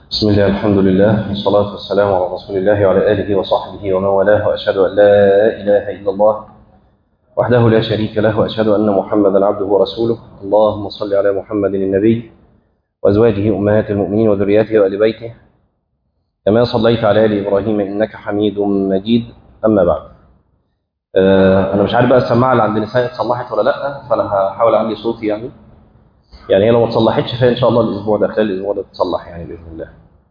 بسم الله الحمد لله والصلاة والسلام على رسول الله وعلى آله وصحبه ومن والاه وأشهد أن لا إله إلا الله وحده لا شريك له وأشهد أن محمدا عبده ورسوله اللهم صل على محمد النبي وأزواجه أمهات المؤمنين وذرياته وآل بيته كما صليت على آل إبراهيم إنك حميد مجيد أما بعد آه أنا مش عارف بقى السماعة اللي عند النساء اتصلحت ولا لأ فأنا هحاول أعلي صوتي يعني يعني هي لو ما اتصلحتش فإن شاء الله الأسبوع ده خلال الأسبوع ده تتصلح يعني بإذن الله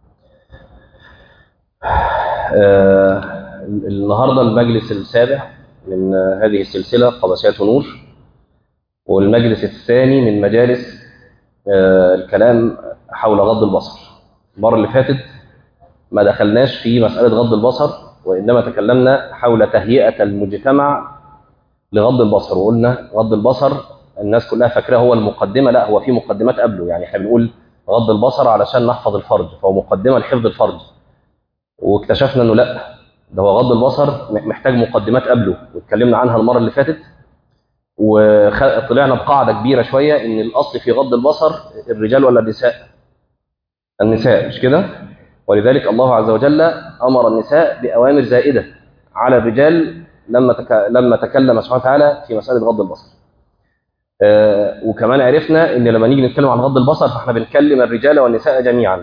آه النهارده المجلس السابع من آه هذه السلسلة قبسات نور والمجلس الثاني من مجالس آه الكلام حول غض البصر المرة اللي فاتت ما دخلناش في مسألة غض البصر وإنما تكلمنا حول تهيئة المجتمع لغض البصر وقلنا غض البصر الناس كلها فاكراه هو المقدمة لا هو في مقدمات قبله يعني احنا بنقول غض البصر علشان نحفظ الفرج فهو مقدمة لحفظ الفرج واكتشفنا انه لا ده هو غض البصر محتاج مقدمات قبله واتكلمنا عنها المرة اللي فاتت وطلعنا بقاعدة كبيرة شوية ان الاصل في غض البصر الرجال ولا النساء النساء مش كده ولذلك الله عز وجل امر النساء باوامر زائدة على الرجال لما تك... لما تكلم سبحانه وتعالى في مسألة غض البصر آه وكمان عرفنا ان لما نيجي نتكلم عن غض البصر فاحنا بنكلم الرجال والنساء جميعا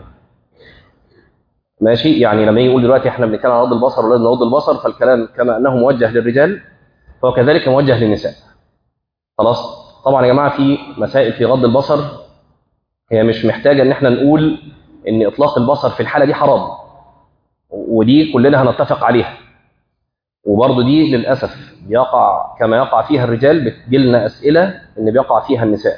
ماشي يعني لما يجي يقول دلوقتي احنا بنتكلم عن غض البصر ولازم نغض البصر فالكلام كما انه موجه للرجال فهو كذلك موجه للنساء خلاص طبعا يا جماعه في مسائل في غض البصر هي مش محتاجه ان احنا نقول ان اطلاق البصر في الحاله دي حرام ودي كلنا هنتفق عليها وبرضه دي للاسف بيقع كما يقع فيها الرجال بتجيلنا اسئله ان بيقع فيها النساء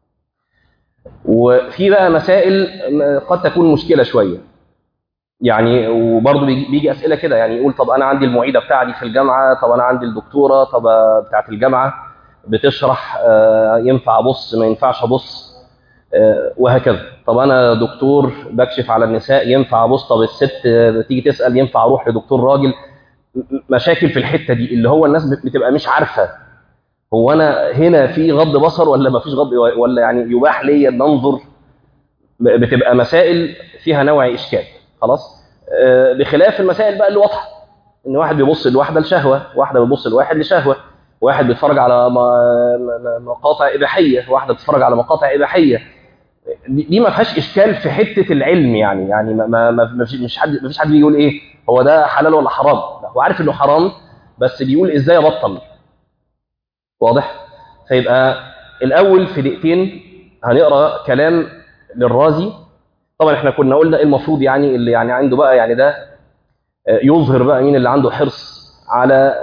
وفي بقى مسائل قد تكون مشكله شويه يعني وبرضه بيجي اسئله كده يعني يقول طب انا عندي المعيده بتاعتي في الجامعه طب انا عندي الدكتوره طب بتاعت الجامعه بتشرح ينفع ابص ما ينفعش ابص وهكذا طب انا دكتور بكشف على النساء ينفع ابص طب الست بتيجي تسال ينفع اروح لدكتور راجل مشاكل في الحته دي اللي هو الناس بتبقى مش عارفه هو انا هنا في غض بصر ولا ما فيش غض ولا يعني يباح لي ان انظر بتبقى مسائل فيها نوع اشكال خلاص آه بخلاف المسائل بقى اللي واضحه ان واحد بيبص لواحده لشهوه واحده بتبص لواحد لشهوه واحد بيتفرج على مقاطع اباحيه واحده بتتفرج على مقاطع اباحيه دي ما فيهاش اشكال في حته العلم يعني يعني ما, ما, ما مش حد ما فيش حد بيقول ايه هو ده حلال ولا حرام هو عارف انه حرام بس بيقول ازاي ابطل واضح فيبقى الاول في دقيقتين هنقرا كلام للرازي طبعا احنا كنا قلنا المفروض يعني اللي يعني عنده بقى يعني ده يظهر بقى مين اللي عنده حرص على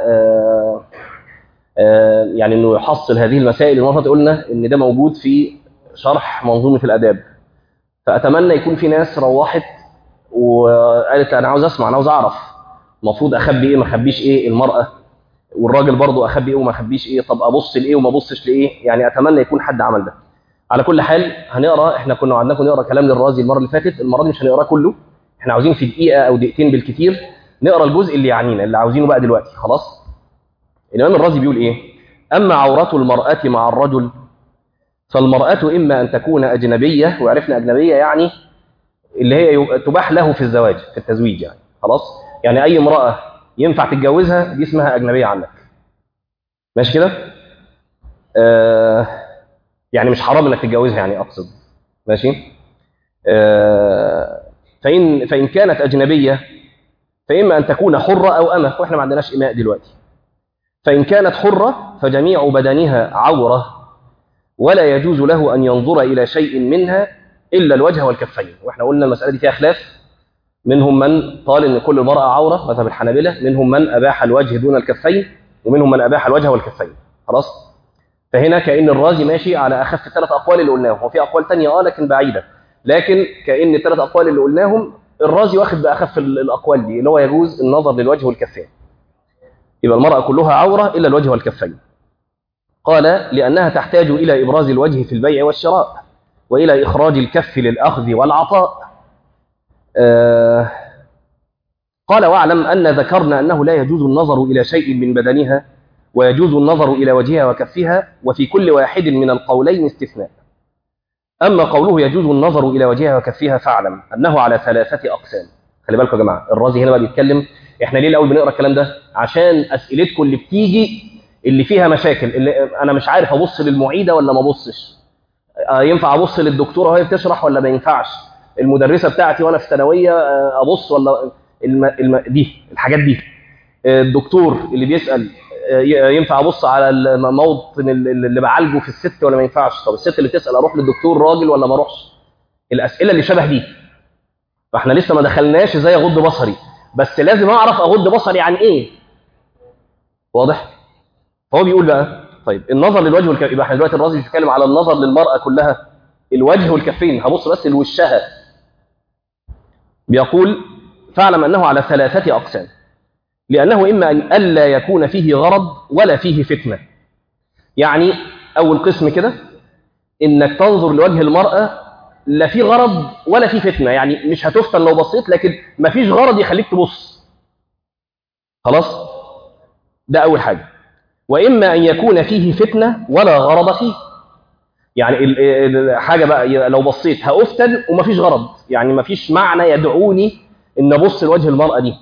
يعني انه يحصل هذه المسائل المفروض قلنا ان ده موجود في شرح منظومه الاداب فاتمنى يكون في ناس روحت وقالت انا عاوز اسمع انا عاوز اعرف المفروض اخبي ايه ما اخبيش ايه المراه والراجل برضه اخبي ايه وما اخبيش ايه طب ابص لايه وما ابصش لايه يعني اتمنى يكون حد عمل ده على كل حال هنقرا احنا كنا وعدناكم نقرا كلام للرازي المره اللي فاتت المره دي مش هنقراه كله احنا عاوزين في دقيقه او دقيقتين بالكثير نقرا الجزء اللي يعنينا اللي عاوزينه بقى دلوقتي خلاص الامام الرازي بيقول ايه اما عوره المراه مع الرجل فالمراه اما ان تكون اجنبيه وعرفنا اجنبيه يعني اللي هي تباح له في الزواج في التزويج يعني خلاص يعني اي امراه ينفع تتجوزها دي اسمها اجنبيه عنك ماشي كده آه يعني مش حرام انك تتجوزها يعني اقصد ماشي آه فان فان كانت اجنبيه فاما ان تكون حره او امه واحنا ما عندناش اماء دلوقتي فان كانت حره فجميع بدنها عوره ولا يجوز له ان ينظر الى شيء منها الا الوجه والكفين واحنا قلنا المساله دي فيها خلاف منهم من قال ان كل المراه عوره مذهب الحنابله منهم من اباح الوجه دون الكفين ومنهم من اباح الوجه والكفين خلاص فهنا كأن الرازي ماشي على أخف الثلاث أقوال اللي قلناهم وفي أقوال تانية آه لكن بعيدة لكن كأن الثلاث أقوال اللي قلناهم الرازي واخد بأخف الأقوال دي اللي هو يجوز النظر للوجه والكفين يبقى المرأة كلها عورة إلا الوجه والكفين قال لأنها تحتاج إلى إبراز الوجه في البيع والشراء وإلى إخراج الكف للأخذ والعطاء آه قال واعلم أن ذكرنا أنه لا يجوز النظر إلى شيء من بدنها ويجوز النظر إلى وجهها وكفها وفي كل واحد من القولين استثناء أما قوله يجوز النظر إلى وجهها وكفها فاعلم أنه على ثلاثة أقسام خلي بالكم يا جماعة الرازي هنا بقى بيتكلم إحنا ليه الأول بنقرأ الكلام ده عشان أسئلتكم اللي بتيجي اللي فيها مشاكل اللي أنا مش عارف أبص للمعيدة ولا ما أبصش آه، ينفع أبص للدكتورة وهي بتشرح ولا ما ينفعش المدرسة بتاعتي وأنا في ثانوية آه، أبص ولا الم... الم... دي الحاجات دي آه، الدكتور اللي بيسأل آه، ي- ينفع ابص على الموطن اللي اللي بعالجه في الست ولا ما ينفعش طب الست اللي تسال اروح للدكتور راجل ولا ما اروحش الاسئله اللي شبه دي فاحنا لسه ما دخلناش ازاي اغض بصري بس لازم اعرف اغض بصري عن ايه واضح فهو بيقول بقى طيب النظر للوجه والكف يبقى احنا دلوقتي الراجل بيتكلم على النظر للمراه كلها الوجه والكفين هبص بس لوشها بيقول فاعلم انه على ثلاثه اقسام لأنه إما أن ألا يكون فيه غرض ولا فيه فتنة يعني أول قسم كده إنك تنظر لوجه المرأة لا في غرض ولا في فتنة يعني مش هتفتن لو بصيت لكن ما فيش غرض يخليك تبص خلاص ده أول حاجة وإما أن يكون فيه فتنة ولا غرض فيه يعني ال- ال- حاجة بقى لو بصيت هأفتن وما فيش غرض يعني ما فيش معنى يدعوني إن أبص لوجه المرأة دي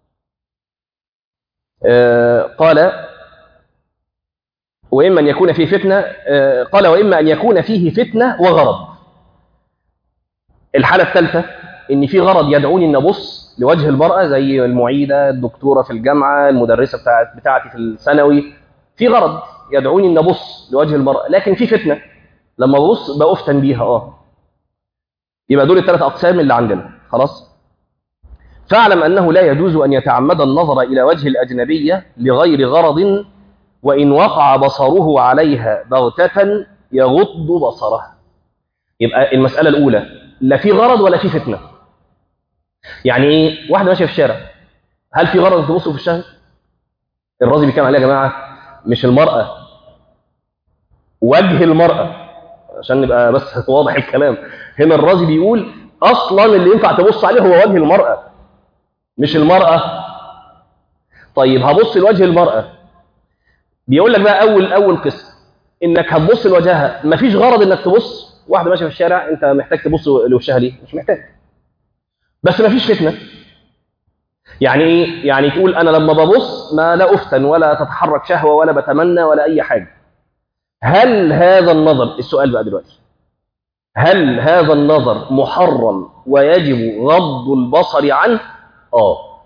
آه، قال وإما أن يكون فيه فتنة آه، قال وإما أن يكون فيه فتنة وغرض الحالة الثالثة إن في غرض يدعوني أن أبص لوجه المرأة زي المعيدة الدكتورة في الجامعة المدرسة بتاعت بتاعتي في الثانوي في غرض يدعوني أن أبص لوجه المرأة لكن في فتنة لما ببص بأفتن بيها اه يبقى دول الثلاث أقسام اللي عندنا خلاص فاعلم أنه لا يجوز أن يتعمد النظر إلى وجه الأجنبية لغير غرض وإن وقع بصره عليها بغتة يغض بصره يبقى المسألة الأولى لا في غرض ولا في فتنة يعني إيه واحدة ماشية في الشارع هل في غرض تبصوا في الشارع الرازي بيتكلم عليها يا جماعة مش المرأة وجه المرأة عشان نبقى بس واضح الكلام هنا الرازي بيقول أصلا اللي ينفع تبص عليه هو وجه المرأة مش المرأة طيب هبص لوجه المرأة بيقول لك بقى أول أول قسم إنك هتبص لوجهها مفيش غرض إنك تبص واحدة ماشية في الشارع أنت محتاج تبص لوشها ليه؟ مش محتاج بس مفيش فتنة يعني إيه؟ يعني تقول أنا لما ببص ما لا أفتن ولا تتحرك شهوة ولا بتمنى ولا أي حاجة هل هذا النظر السؤال بقى دلوقتي هل هذا النظر محرم ويجب غض البصر عنه؟ اه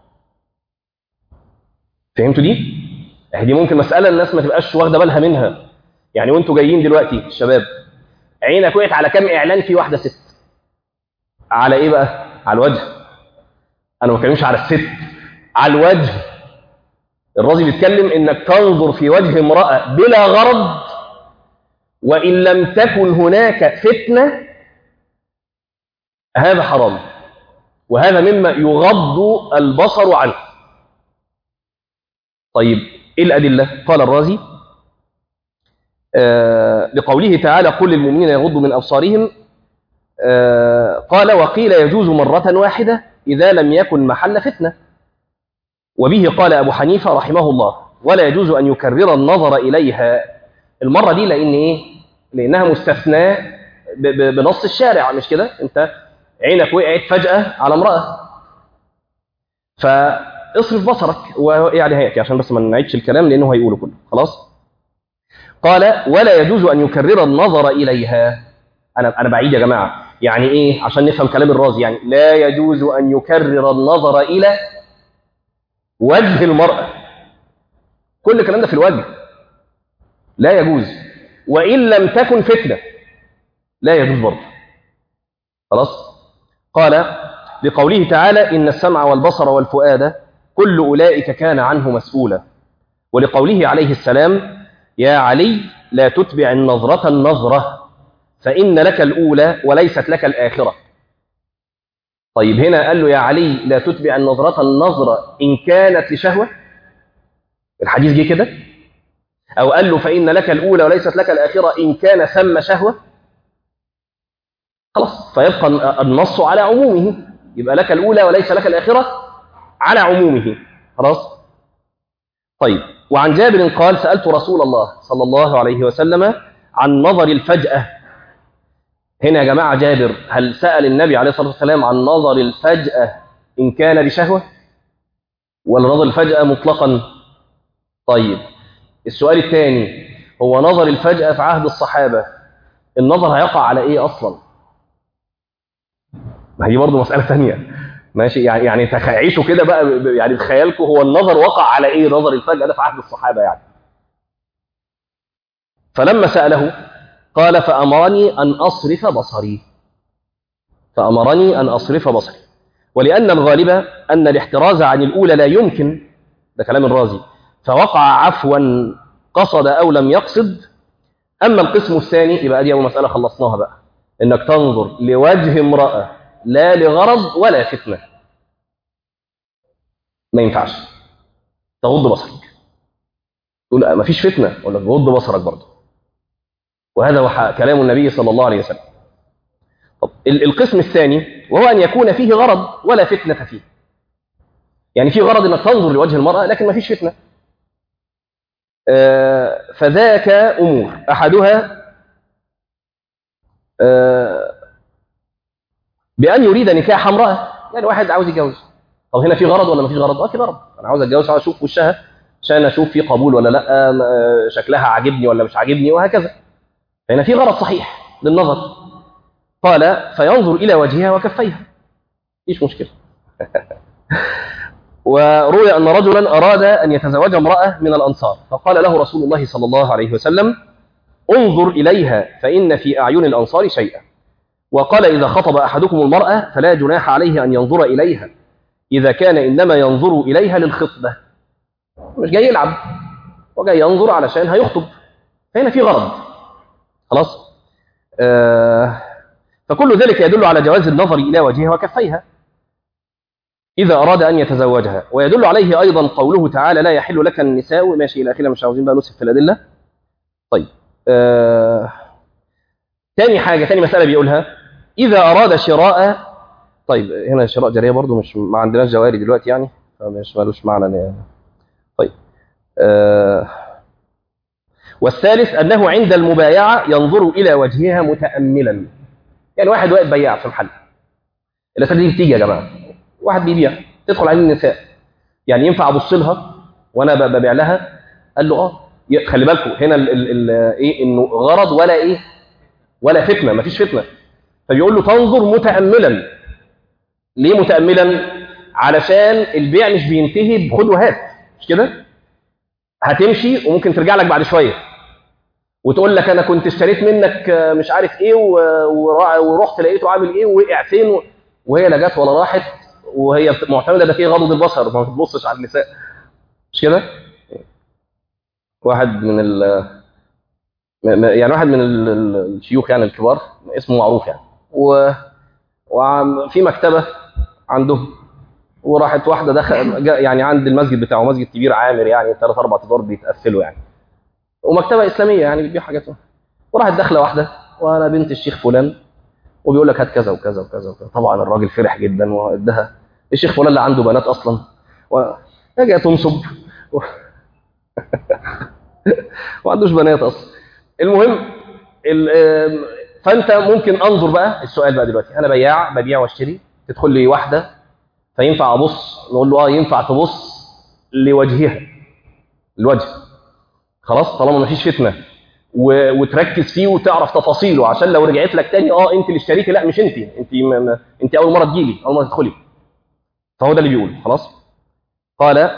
فهمتوا دي؟ اهي دي ممكن مسألة الناس ما تبقاش واخدة بالها منها يعني وانتوا جايين دلوقتي الشباب عينك وقعت على كام اعلان في واحدة ست على ايه بقى؟ على الوجه انا ما بتكلمش على الست على الوجه الراجل بيتكلم انك تنظر في وجه امرأة بلا غرض وإن لم تكن هناك فتنة هذا حرام وهذا مما يغض البصر عنه طيب ايه الادله قال الرازي آه لقوله تعالى قل للمؤمنين يغضوا من ابصارهم آه قال وقيل يجوز مره واحده اذا لم يكن محل فتنه وبه قال ابو حنيفه رحمه الله ولا يجوز ان يكرر النظر اليها المره دي لان ايه لانها مستثناه ب- ب- بنص الشارع مش كده انت عينك وقعت فجاه على امراه فاصرف بصرك ويعني هيك عشان بس ما نعيدش الكلام لانه هيقوله كله خلاص قال ولا يجوز ان يكرر النظر اليها انا انا بعيد يا جماعه يعني ايه عشان نفهم كلام الرازي يعني لا يجوز ان يكرر النظر الى وجه المراه كل الكلام ده في الوجه لا يجوز وان لم تكن فتنه لا يجوز برضه خلاص قال لقوله تعالى إن السمع والبصر والفؤاد كل أولئك كان عنه مسؤولا ولقوله عليه السلام يا علي لا تتبع النظرة النظرة فإن لك الأولى وليست لك الآخرة طيب هنا قال له يا علي لا تتبع النظرة النظرة إن كانت لشهوة الحديث جه كده أو قال له فإن لك الأولى وليست لك الآخرة إن كان ثم شهوة خلاص فيبقى النص على عمومه يبقى لك الأولى وليس لك الآخرة على عمومه خلاص طيب وعن جابر قال سألت رسول الله صلى الله عليه وسلم عن نظر الفجأة هنا يا جماعة جابر هل سأل النبي عليه الصلاة والسلام عن نظر الفجأة إن كان بشهوة ولا نظر الفجأة مطلقا طيب السؤال الثاني هو نظر الفجأة في عهد الصحابة النظر هيقع على إيه أصلا ما هي برضه مسألة ثانية ماشي يعني يعني عيشوا كده بقى يعني بخيالكم هو النظر وقع على إيه نظر الفجأة ده في عهد الصحابة يعني فلما سأله قال فأمرني أن أصرف بصري فأمرني أن أصرف بصري ولأن الغالب أن الاحتراز عن الأولى لا يمكن ده كلام الرازي فوقع عفوا قصد أو لم يقصد أما القسم الثاني يبقى دي أول مسألة خلصناها بقى إنك تنظر لوجه امرأة لا لغرض ولا فتنة ما ينفعش تغض بصرك تقول ما فيش فتنة أقول لك غض بصرك برضه وهذا هو كلام النبي صلى الله عليه وسلم طب القسم الثاني وهو أن يكون فيه غرض ولا فتنة فيه يعني في غرض أنك تنظر لوجه المرأة لكن ما فيش فتنة آه فذاك أمور أحدها آه بأن يريد نكاح امرأة يعني واحد عاوز يتجوز طب هنا في غرض ولا ما فيش غرض؟ اه في غرض أنا عاوز أتجوز عاوز أشوف وشها عشان أشوف في قبول ولا لا شكلها عاجبني ولا مش عاجبني وهكذا فهنا في غرض صحيح للنظر قال فينظر إلى وجهها وكفيها إيش مشكلة وروي أن رجلا أراد أن يتزوج امرأة من الأنصار فقال له رسول الله صلى الله عليه وسلم انظر إليها فإن في أعين الأنصار شيئا وقال إذا خطب أحدكم المرأة فلا جناح عليه أن ينظر إليها إذا كان إنما ينظر إليها للخطبة مش جاي يلعب وجاي ينظر علشان هيخطب فهنا في غرض خلاص آه فكل ذلك يدل على جواز النظر إلى وجهها وكفيها إذا أراد أن يتزوجها ويدل عليه أيضا قوله تعالى لا يحل لك النساء ماشي إلى آخره مش عاوزين بقى نسف في الأدلة طيب آه تاني حاجة تاني مسألة بيقولها إذا أراد شراء طيب هنا شراء جارية برضو مش ما عندناش جواري دلوقتي يعني فمش مالوش معنى يعني. طيب آه والثالث أنه عند المبايعة ينظر إلى وجهها متأملا يعني واحد واقف بياع في محل الأسئلة دي بتيجي يا جماعة واحد بيبيع تدخل عليه النساء يعني ينفع أبص لها وأنا ببيع لها قال له آه خلي بالكم هنا ال ال ال إيه إنه غرض ولا إيه ولا فتنة مفيش فتنة فبيقول له تنظر متأملا ليه متأملا علشان البيع مش بينتهي بخد وهات مش كده هتمشي وممكن ترجع لك بعد شويه وتقول لك انا كنت اشتريت منك مش عارف ايه ورحت لقيته عامل ايه ووقع فين وهي لا جت ولا راحت وهي معتمده ده فيه غضض البصر ما تبصش على النساء مش كده واحد من ال يعني واحد من الشيوخ يعني الكبار اسمه معروف يعني و وفي مكتبه عندهم وراحت واحده دخل يعني عند المسجد بتاعه مسجد كبير عامر يعني ثلاث اربع ادوار بيتقفلوا يعني ومكتبه اسلاميه يعني بتبيع حاجات وراحت داخله واحده وانا بنت الشيخ فلان وبيقول لك هات كذا وكذا وكذا وكذا طبعا الراجل فرح جدا وادها الشيخ فلان اللي عنده بنات اصلا وجايه تنصب و... ما عندوش بنات اصلا المهم ال... فانت ممكن انظر بقى السؤال بقى دلوقتي انا بياع ببيع واشتري تدخل لي واحده فينفع ابص نقول له اه ينفع تبص لوجهها الوجه خلاص طالما ما فيش فتنه و... وتركز فيه وتعرف تفاصيله عشان لو رجعت لك تاني اه انت اللي اشتريتي لا مش انت انت م... انت اول مره تجيلي اول مره تدخلي فهو ده اللي بيقول خلاص قال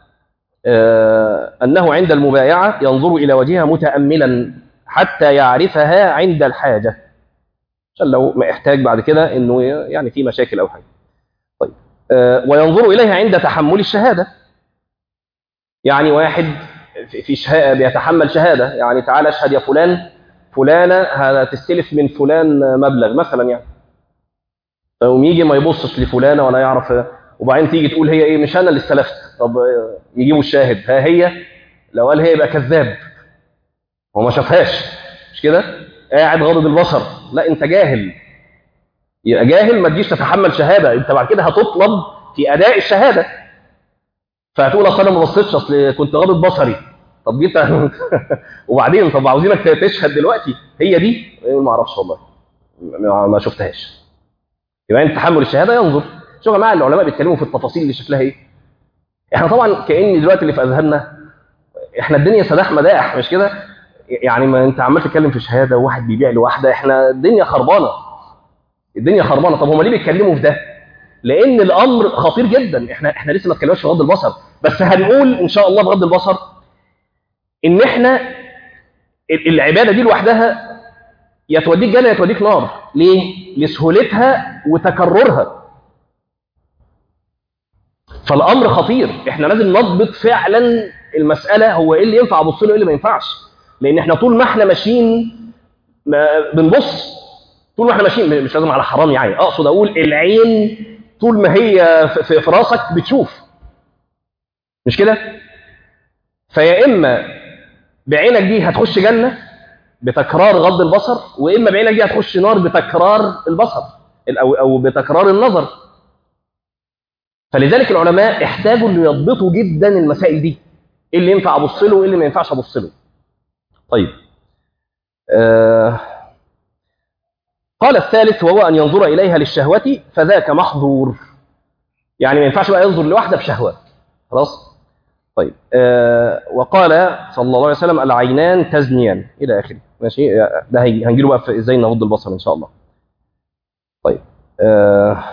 آه انه عند المبايعه ينظر الى وجهها متاملا حتى يعرفها عند الحاجه عشان لو ما احتاج بعد كده انه يعني في مشاكل او حاجه طيب آه وينظر اليها عند تحمل الشهاده يعني واحد في شهاده بيتحمل شهاده يعني تعالى اشهد يا فلان فلانه هتستلف من فلان مبلغ مثلا يعني فيقوم يجي ما يبصش لفلانه ولا يعرف وبعدين تيجي تقول هي ايه مش انا اللي استلفت طب يجيبوا الشاهد ها هي لو قال هي يبقى كذاب هو ما شافهاش مش كده قاعد غاضب البصر لا انت جاهل يبقى جاهل ما تجيش تتحمل شهاده انت بعد كده هتطلب في اداء الشهاده فهتقول اصل انا ما بصيتش اصل كنت غاضب بصري طب جيت وبعدين طب عاوزينك تشهد دلوقتي هي دي يقول ما اعرفش والله ما ما شفتهاش يبقى انت تحمل الشهاده ينظر شوف يا جماعه العلماء بيتكلموا في التفاصيل اللي شكلها ايه احنا طبعا كان دلوقتي اللي في اذهاننا احنا الدنيا سداح مداح مش كده يعني ما انت عمال تتكلم في شهاده وواحد بيبيع لواحده احنا الدنيا خربانه الدنيا خربانه طب هم ليه بيتكلموا في ده لان الامر خطير جدا احنا احنا لسه ما اتكلمناش في غض البصر بس هنقول ان شاء الله بغض البصر ان احنا ال- العباده دي لوحدها يا توديك جنه يا توديك نار ليه لسهولتها وتكررها فالامر خطير احنا لازم نضبط فعلا المساله هو ايه اللي ينفع ابص له وايه اللي ما ينفعش لان احنا طول ما احنا ماشيين ما بنبص طول ما احنا ماشيين مش لازم على حرام يعني اقصد اقول العين طول ما هي في- في في راسك بتشوف مش كده فيا اما بعينك دي هتخش جنه بتكرار غض البصر واما بعينك دي هتخش نار بتكرار البصر او او بتكرار النظر فلذلك العلماء احتاجوا انه يضبطوا جدا المسائل دي ايه اللي ينفع ابص له وايه اللي ما ينفعش ابص له طيب آه قال الثالث وهو ان ينظر اليها للشهوه فذاك محظور يعني ما ينفعش بقى ينظر لواحده بشهوه خلاص طيب آه وقال صلى الله عليه وسلم العينان تزنيان الى اخره ماشي آه، ده هي- هنجيله بقى في ازاي نغض البصر ان شاء الله طيب آه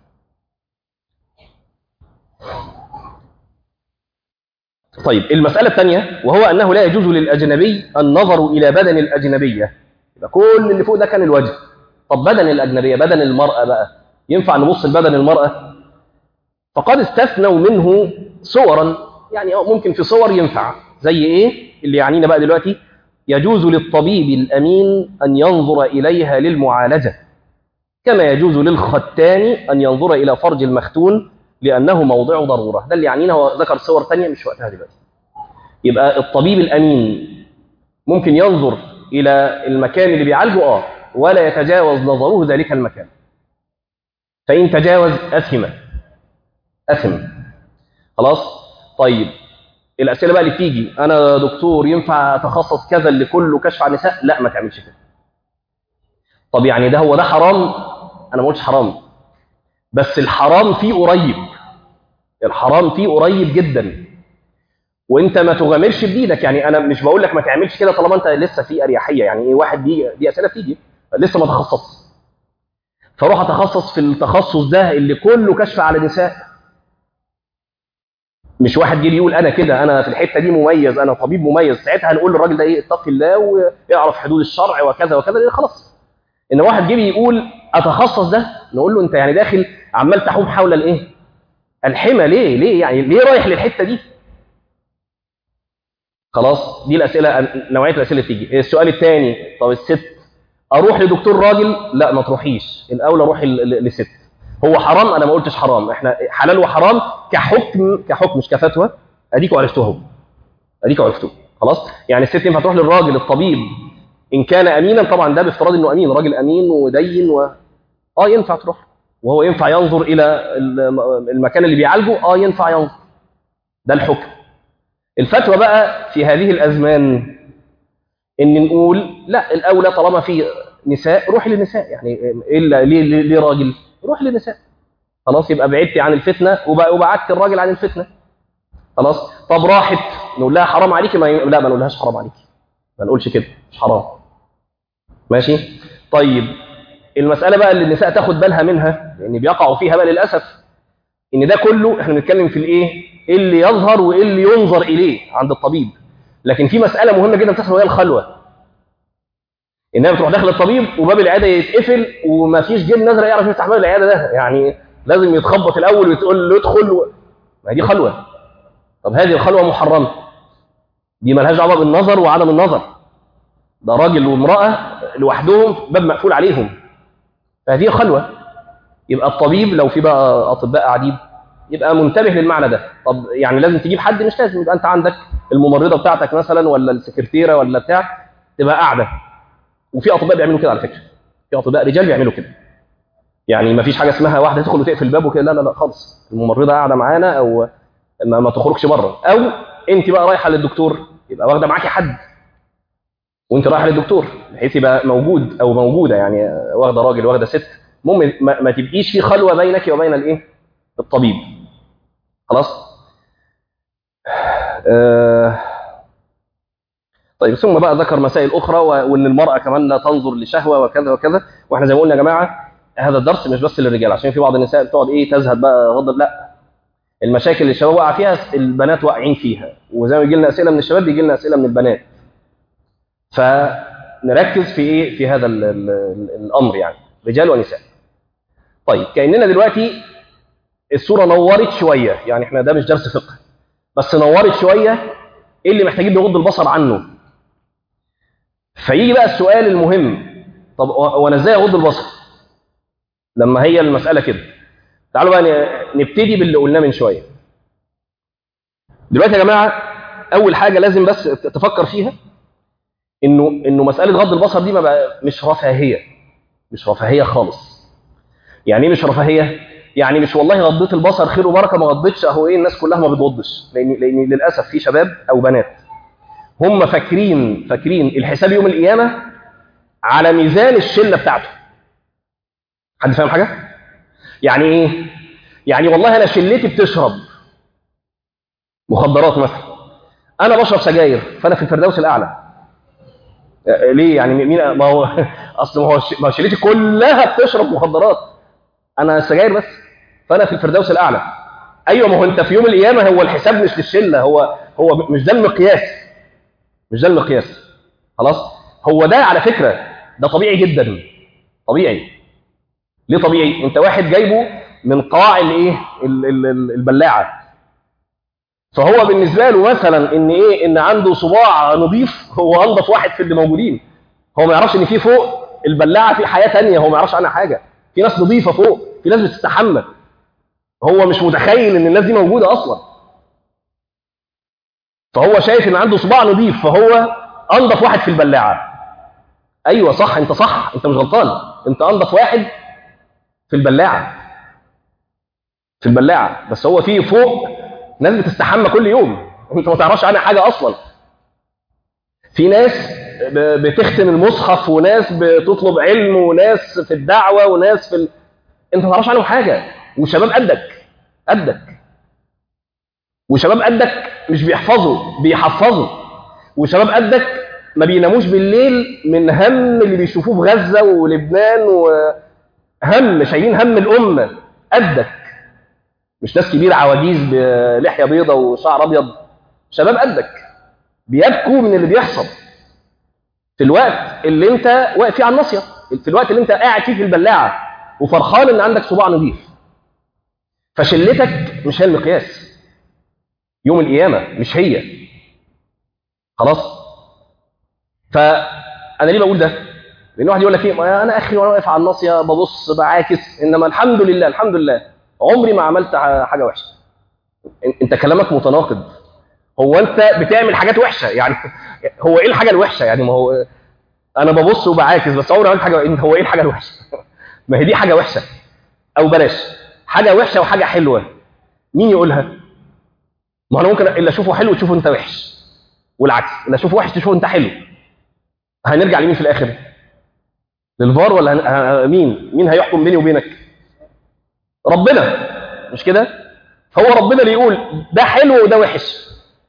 طيب المسألة الثانية وهو أنه لا يجوز للأجنبي النظر إلى بدن الأجنبية يبقى كل اللي فوق ده كان الوجه طب بدن الأجنبية بدن المرأة بقى ينفع نبص لبدن المرأة فقد استثنوا منه صورا يعني ممكن في صور ينفع زي إيه اللي يعنينا بقى دلوقتي يجوز للطبيب الأمين أن ينظر إليها للمعالجة كما يجوز للختان أن ينظر إلى فرج المختون لأنه موضع ضرورة ده اللي يعنينا هو ذكر صور تانية مش وقتها دلوقتي يبقى الطبيب الأمين ممكن ينظر إلى المكان اللي بيعالجه آه ولا يتجاوز نظره ذلك المكان فإن تجاوز أثم أثم خلاص طيب الأسئلة بقى اللي بتيجي أنا دكتور ينفع أتخصص كذا اللي كله كشف عن النساء لا ما تعملش كده طب يعني ده هو ده حرام أنا ما قلتش حرام بس الحرام فيه قريب الحرام فيه قريب جدا وانت ما تغامرش بايدك يعني انا مش بقول لك ما تعملش كده طالما انت لسه في اريحيه يعني ايه واحد دي دي اسئله بتيجي لسه ما تخصص فروح اتخصص في التخصص ده اللي كله كشف على نساء مش واحد جه يقول انا كده انا في الحته دي مميز انا طبيب مميز ساعتها هنقول للراجل ده ايه اتقي الله ويعرف حدود الشرع وكذا وكذا لان خلاص ان واحد جه يقول اتخصص ده نقول له انت يعني داخل عمال تحوم حول الايه الحمى ليه ليه يعني ليه رايح للحته دي خلاص دي الاسئله نوعيه الاسئله اللي تيجي السؤال الثاني طب الست اروح لدكتور راجل لا ما تروحيش الاولى روحي ل- ل- لست هو حرام انا ما قلتش حرام احنا حلال وحرام كحكم كحكم مش كفتوى اديكوا عرفتوه اهو اديكوا عرفتوه خلاص يعني الست ينفع تروح للراجل الطبيب ان كان امينا طبعا ده بافتراض انه امين راجل امين ودين و اه ينفع تروح وهو ينفع ينظر الى الم- المكان اللي بيعالجه اه ينفع ينظر ده الحكم الفتوى بقى في هذه الازمان ان نقول لا الاولى طالما في نساء روح للنساء يعني ايه اللي- ليه ليه, ليه راجل روح للنساء خلاص يبقى بعدتي عن الفتنه وب- وبعدت الراجل عن الفتنه خلاص طب راحت نقول لها حرام عليكي ما ي... لا ما نقولهاش حرام عليكي ما نقولش كده مش حرام ماشي طيب المساله بقى اللي النساء تاخد بالها منها لان بيقعوا فيها بقى للاسف ان ده كله احنا بنتكلم في الايه إيه اللي يظهر وايه اللي ينظر اليه عند الطبيب لكن في مساله مهمه جدا بتحصل وهي الخلوه انها بتروح داخل الطبيب وباب العياده يتقفل ومفيش جن نظر يعرف يفتح باب العياده ده يعني لازم يتخبط الاول وتقول له ادخل و... ما دي خلوه طب هذه الخلوه محرمه دي ملهاش دعوه بالنظر وعدم النظر ده راجل وامراه لوحدهم باب مقفول عليهم فهذه خلوه يبقى الطبيب لو في بقى اطباء قاعدين يبقى منتبه للمعنى ده طب يعني لازم تجيب حد مش لازم يبقى انت عندك الممرضه بتاعتك مثلا ولا السكرتيره ولا بتاع تبقى قاعده وفي اطباء بيعملوا كده على فكره في اطباء رجال بيعملوا كده يعني ما فيش حاجه اسمها واحده تدخل وتقفل الباب وكده لا لا لا خالص الممرضه قاعده معانا او ما, ما تخرجش بره او انت بقى رايحه للدكتور يبقى واخده معاكي حد وانت رايح للدكتور بحيث يبقى موجود او موجوده يعني واخده راجل واخده ست المهم ما, ما تبقيش في خلوه بينك وبين الايه الطبيب خلاص آه طيب ثم بقى ذكر مسائل اخرى وان المراه كمان لا تنظر لشهوه وكذا وكذا واحنا زي ما قلنا يا جماعه هذا الدرس مش بس للرجال عشان في بعض النساء بتقعد ايه تزهد بقى غضب لا المشاكل اللي الشباب وقع فيها البنات واقعين فيها وزي ما بيجي لنا اسئله من الشباب بيجي لنا اسئله من البنات فنركز في ايه في هذا ال ال الامر يعني رجال ونساء طيب كاننا دلوقتي الصوره نورت شويه يعني احنا ده مش درس فقه بس نورت شويه ايه اللي محتاجين نغض البصر عنه فيجي بقى السؤال المهم طب وانا ازاي اغض البصر لما هي المساله كده تعالوا بقى نبتدي باللي قلناه من شويه دلوقتي يا جماعه اول حاجه لازم بس تفكر فيها انه انه مساله غض البصر دي ما بقى مش رفاهيه مش رفاهيه خالص يعني ايه مش رفاهيه يعني مش والله غضيت البصر خير وبركه ما غضيتش اهو ايه الناس كلها ما بتغضش لان لان للاسف في شباب او بنات هم فاكرين فاكرين الحساب يوم القيامه على ميزان الشله بتاعته حد فاهم حاجه يعني ايه يعني والله انا شلتي بتشرب مخدرات مثلا انا بشرب سجاير فانا في الفردوس الاعلى ليه يعني مين ما هو اصل ما هو ما شلتي كلها بتشرب مخدرات انا سجاير بس فانا في الفردوس الاعلى ايوه ما هو انت في يوم القيامه هو الحساب مش للشله هو هو مش ده المقياس مش ده المقياس خلاص هو ده على فكره ده طبيعي جدا طبيعي ليه طبيعي انت واحد جايبه من قاع الايه البلاعه فهو بالنسبه له مثلا ان ايه ان عنده صباع نظيف هو انظف واحد في اللي موجودين هو ما يعرفش ان في فوق البلاعه في حياه تانية هو ما يعرفش عنها حاجه في ناس نظيفه فوق في ناس بتستحمى هو مش متخيل ان الناس دي موجوده اصلا فهو شايف ان عنده صباع نظيف فهو انظف واحد في البلاعه ايوه صح انت صح انت مش غلطان انت انظف واحد في البلاعه في البلاعه بس هو في فوق ناس بتستحمى كل يوم انت ما تعرفش عنها حاجه اصلا في ناس بتختم المصحف وناس بتطلب علم وناس في الدعوه وناس في ال... انت ما تعرفش عنهم حاجه وشباب قدك قدك وشباب قدك مش بيحفظوا بيحفظوا وشباب قدك ما بيناموش بالليل من هم اللي بيشوفوه في غزه ولبنان وهم شايلين هم الامه قدك مش ناس كبيره عواجيز بلحيه بيضه وشعر ابيض شباب قدك بيبكوا من اللي بيحصل في الوقت اللي انت واقف فيه على الناصيه في الوقت اللي انت قاعد فيه في البلاعه وفرحان ان عندك صباع نظيف فشلتك مش هي المقياس يوم القيامه مش هي خلاص فانا ليه بقول ده لان واحد يقول لك ايه انا اخي وانا واقف على الناصيه ببص بعاكس انما الحمد لله الحمد لله عمري ما عملت حاجه وحشه انت كلامك متناقض هو انت بتعمل حاجات وحشه يعني هو ايه الحاجه الوحشه يعني ما هو انا ببص وبعاكس بس عمري ما عملت حاجه هو ايه الحاجه الوحشه ما هي دي حاجه وحشه او بلاش حاجه وحشه وحاجه حلوه مين يقولها ما انا ممكن اللي اشوفه حلو تشوفه انت وحش والعكس اللي اشوفه وحش تشوفه انت حلو هنرجع لمين في الاخر للفار ولا هن... مين مين هيحكم بيني وبينك ربنا مش كده هو ربنا اللي يقول ده حلو وده وحش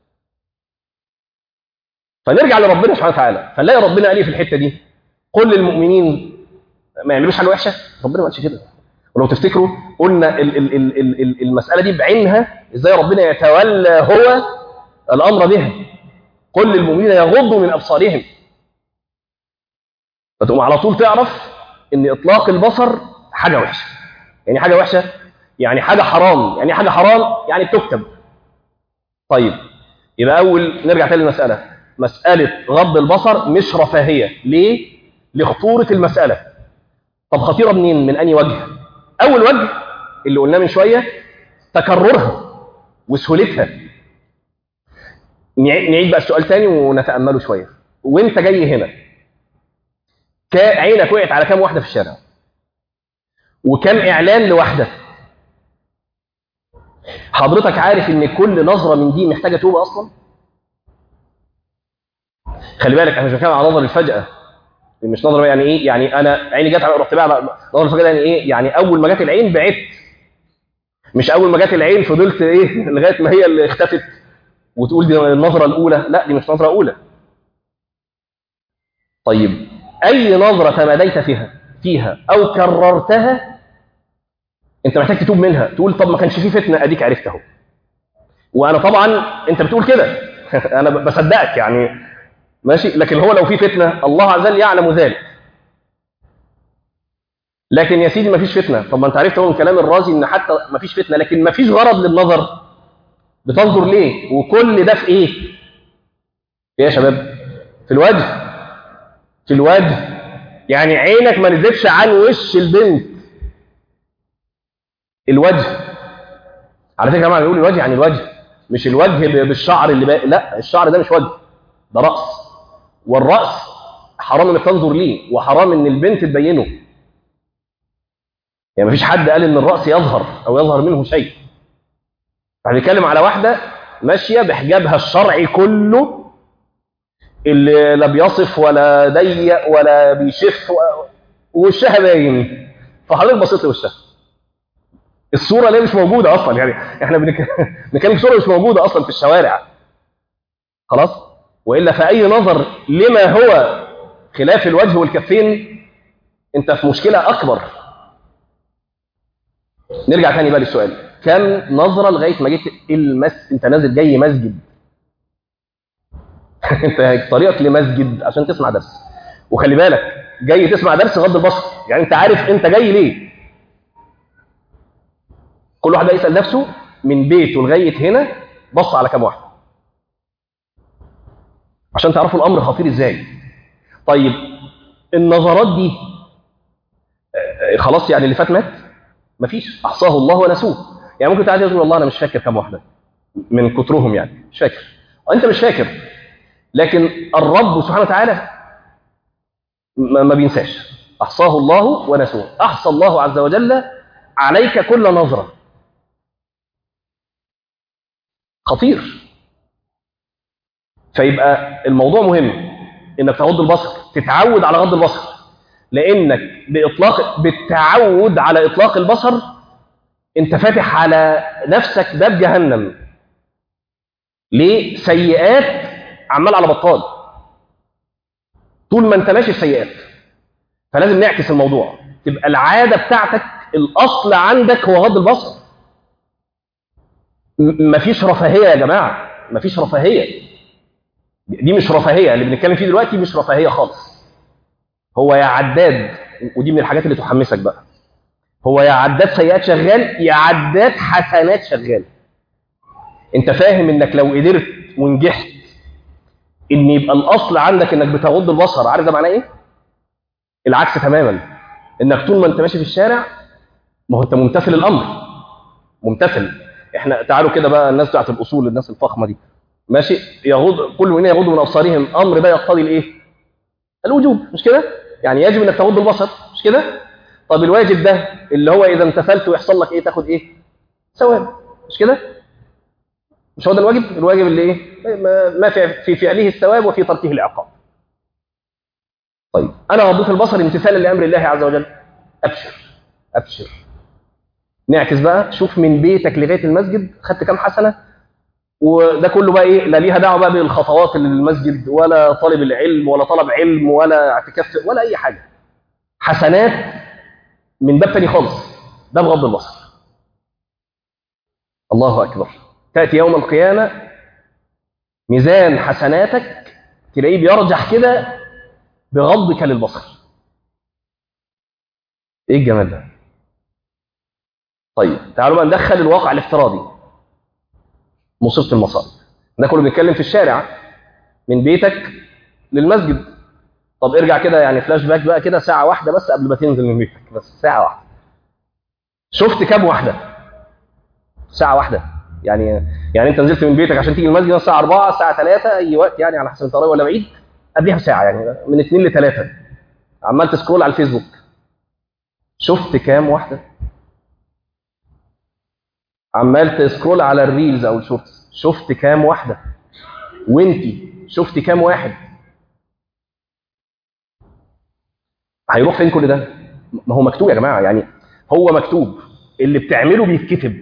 فنرجع لربنا سبحانه وتعالى فنلاقي ربنا قال ايه في الحته دي قل للمؤمنين ما يعملوش حاجه وحشه ربنا ما قالش كده ولو تفتكروا قلنا ال ال ال ال ال المساله دي بعينها ازاي ربنا يتولى هو الامر بها قل للمؤمنين يغضوا من ابصارهم فتقوم على طول تعرف ان اطلاق البصر حاجه وحشه يعني حاجه وحشه يعني حاجه حرام يعني حاجه حرام يعني بتكتب طيب يبقى اول نرجع تاني للمساله مساله غض البصر مش رفاهيه ليه لخطوره المساله طب خطيره منين من اني وجه اول وجه اللي قلناه من شويه تكررها وسهولتها نعيد بقى السؤال تاني ونتامله شويه وانت جاي هنا عينك وقعت على كام واحده في الشارع وكم اعلان لواحده حضرتك عارف ان كل نظره من دي محتاجه توبه اصلا خلي بالك احنا مش بنتكلم على نظر الفجأة مش نظر يعني ايه يعني انا عيني جت على رحت بقى نظر الفجأة يعني ايه يعني اول ما جت العين بعدت مش اول ما جت العين فضلت ايه لغايه ما هي اللي اختفت وتقول دي النظره الاولى لا دي مش نظره اولى طيب اي نظره تماديت فيها فيها او كررتها انت محتاج تتوب منها تقول طب ما كانش فيه فتنه اديك عرفت اهو وانا طبعا انت بتقول كده انا بصدقك يعني ماشي لكن هو لو في فتنه الله عز وجل يعلم ذلك لكن يا سيدي ما فيش فتنه طب ما انت عرفت هو من كلام الرازي ان حتى ما فيش فتنه لكن ما فيش غرض للنظر بتنظر ليه وكل ده في ايه ايه يا شباب في الوجه في الوجه يعني عينك ما نزلتش عن وش البنت الوجه على فكره يا جماعه بيقول الوجه يعني الوجه مش الوجه بالشعر اللي بقى لا الشعر ده مش وجه ده راس والراس حرام انك تنظر ليه وحرام ان البنت تبينه يعني مفيش حد قال ان الراس يظهر او يظهر منه شيء احنا بنتكلم على واحده ماشيه بحجابها الشرعي كله اللي لا بيصف ولا ضيق ولا بيشف ووشها باين فحضرتك بصيت لوشها الصوره ليه مش موجوده اصلا يعني احنا بنتكلم صوره مش موجوده اصلا في الشوارع خلاص والا فاي نظر لما هو خلاف الوجه والكفين انت في مشكله اكبر نرجع تاني بقى للسؤال كم نظره لغايه ما جيت المس انت نازل جاي مسجد انت طريقك لمسجد عشان تسمع درس وخلي بالك جاي تسمع درس غض البصر يعني انت عارف انت جاي ليه كل واحد يسال نفسه من بيته لغايه هنا بص على كام واحد عشان تعرفوا الامر خطير ازاي طيب النظرات دي خلاص يعني اللي فات مات مفيش احصاه الله ونسوه يعني ممكن تعالى تقول والله انا مش فاكر كام واحده من كترهم يعني مش فاكر انت مش فاكر لكن الرب سبحانه وتعالى ما بينساش احصاه الله ونسوه احصى الله عز وجل عليك كل نظره خطير فيبقى الموضوع مهم انك تغض البصر تتعود على غض البصر لانك باطلاق بالتعود على اطلاق البصر انت فاتح على نفسك باب جهنم ليه سيئات عمال على بطال طول ما انت ماشي السيئات فلازم نعكس الموضوع تبقى العاده بتاعتك الاصل عندك هو غض البصر مفيش رفاهيه يا جماعه مفيش رفاهيه دي مش رفاهيه اللي بنتكلم فيه دلوقتي مش رفاهيه خالص هو يا عداد ودي من الحاجات اللي تحمسك بقى هو يا عداد سيئات شغال يا عداد حسنات شغال انت فاهم انك لو قدرت ونجحت ان يبقى الاصل عندك انك بتغض البصر عارف ده معناه ايه العكس تماما انك طول ما انت ماشي في الشارع ما هو انت ممتثل الامر ممتثل احنا تعالوا كده بقى الناس بتاعت الاصول الناس الفخمه دي ماشي يغض كل من يغض من ابصارهم امر ده يقتضي الايه الوجوب مش كده يعني يجب انك تغض البصر مش كده طب الواجب ده اللي هو اذا امتثلت ويحصل لك ايه تاخد ايه ثواب مش كده مش هو ده الواجب الواجب اللي ايه ما في في فعله الثواب وفي تركه العقاب طيب انا غضيت البصر امتثالا لامر الله عز وجل ابشر ابشر نعكس بقى شوف من بيتك لغايه المسجد خدت كام حسنه وده كله بقى ايه لا ليها دعوه بقى بالخطوات اللي للمسجد ولا طالب العلم ولا طلب علم ولا اعتكاف ولا اي حاجه حسنات من باب تاني خالص ده بغض البصر الله اكبر تاتي يوم القيامه ميزان حسناتك تلاقيه بيرجح كده بغضك للبصر ايه الجمال ده طيب تعالوا بقى ندخل الواقع الافتراضي مصيبه المصائب ده كله بنتكلم في الشارع من بيتك للمسجد طب ارجع كده يعني فلاش باك بقى كده ساعه واحده بس قبل ما تنزل من بيتك بس ساعه واحده شفت كام واحده ساعه واحده يعني يعني انت نزلت من بيتك عشان تيجي المسجد الساعه 4 الساعه 3 اي وقت يعني على حسب انت قريب ولا بعيد قبلها بساعه يعني من 2 ل 3 عمال تسكرول على الفيسبوك شفت كام واحده عمال تسكرول على الريلز او الشورتس شفت كام واحده وانتي شفت كام واحد هيروح فين كل ده ما هو مكتوب يا جماعه يعني هو مكتوب اللي بتعمله بيتكتب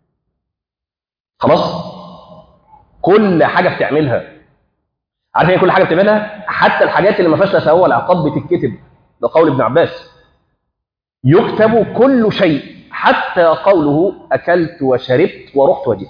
خلاص كل حاجه بتعملها عارف ايه كل حاجه بتعملها حتى الحاجات اللي ما فيهاش لا ثواب ولا عقاب بتتكتب ده قول ابن عباس يكتب كل شيء حتى قوله اكلت وشربت ورحت وجئت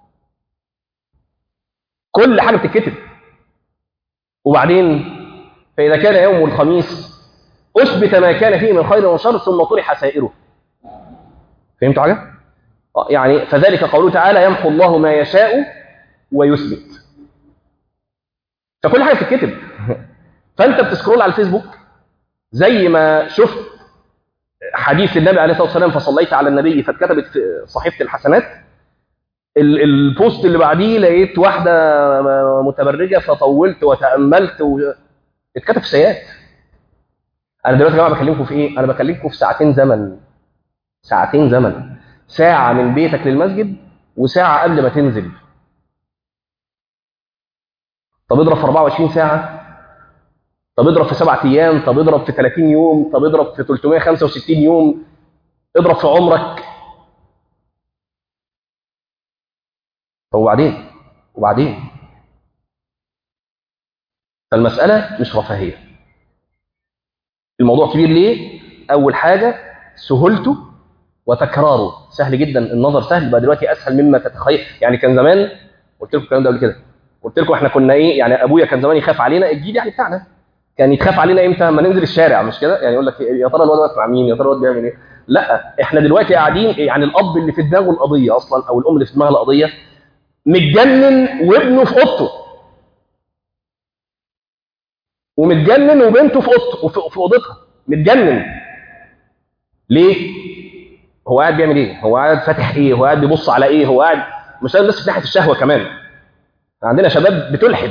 كل حاجه بتتكتب وبعدين فاذا كان يوم الخميس اثبت ما كان فيه من خير وشر ثم طرح سائره فهمتوا حاجه آه، يعني فذلك قوله تعالى يمحو الله ما يشاء ويثبت فكل حاجه بتتكتب فانت بتسكرول على الفيسبوك زي ما شفت حديث النبي عليه الصلاه والسلام فصليت على النبي فاتكتبت في صحيفه الحسنات ال- البوست اللي بعديه لقيت واحده متبرجه فطولت وتاملت و... اتكتب في سيئات انا دلوقتي يا جماعه بكلمكم في ايه انا بكلمكم في ساعتين زمن ساعتين زمن ساعه من بيتك للمسجد وساعه قبل ما تنزل طب اضرب في 24 ساعه طب اضرب في سبعة ايام طب اضرب في 30 يوم طب اضرب في 365 يوم اضرب في عمرك طب وبعدين وبعدين فالمسألة مش رفاهية الموضوع كبير ليه؟ أول حاجة سهولته وتكراره سهل جدا النظر سهل بقى دلوقتي أسهل مما تتخيل يعني كان زمان قلت لكم الكلام ده قبل كده قلت لكم احنا كنا ايه يعني ابويا كان زمان يخاف علينا الجيل يعني بتاعنا كان يتخاف علينا امتى لما ننزل الشارع مش كده يعني يقول لك يا ترى الواد واقف مع مين يا ترى الواد بيعمل ايه لا احنا دلوقتي قاعدين يعني الاب اللي في دماغه القضيه اصلا او الام اللي في دماغها القضيه متجنن وابنه في اوضته ومتجنن وبنته في اوضته وفي في اوضتها متجنن ليه هو قاعد بيعمل ايه هو قاعد فاتح ايه هو قاعد بيبص على ايه هو قاعد مش لازم بس في ناحيه الشهوه كمان عندنا شباب بتلحد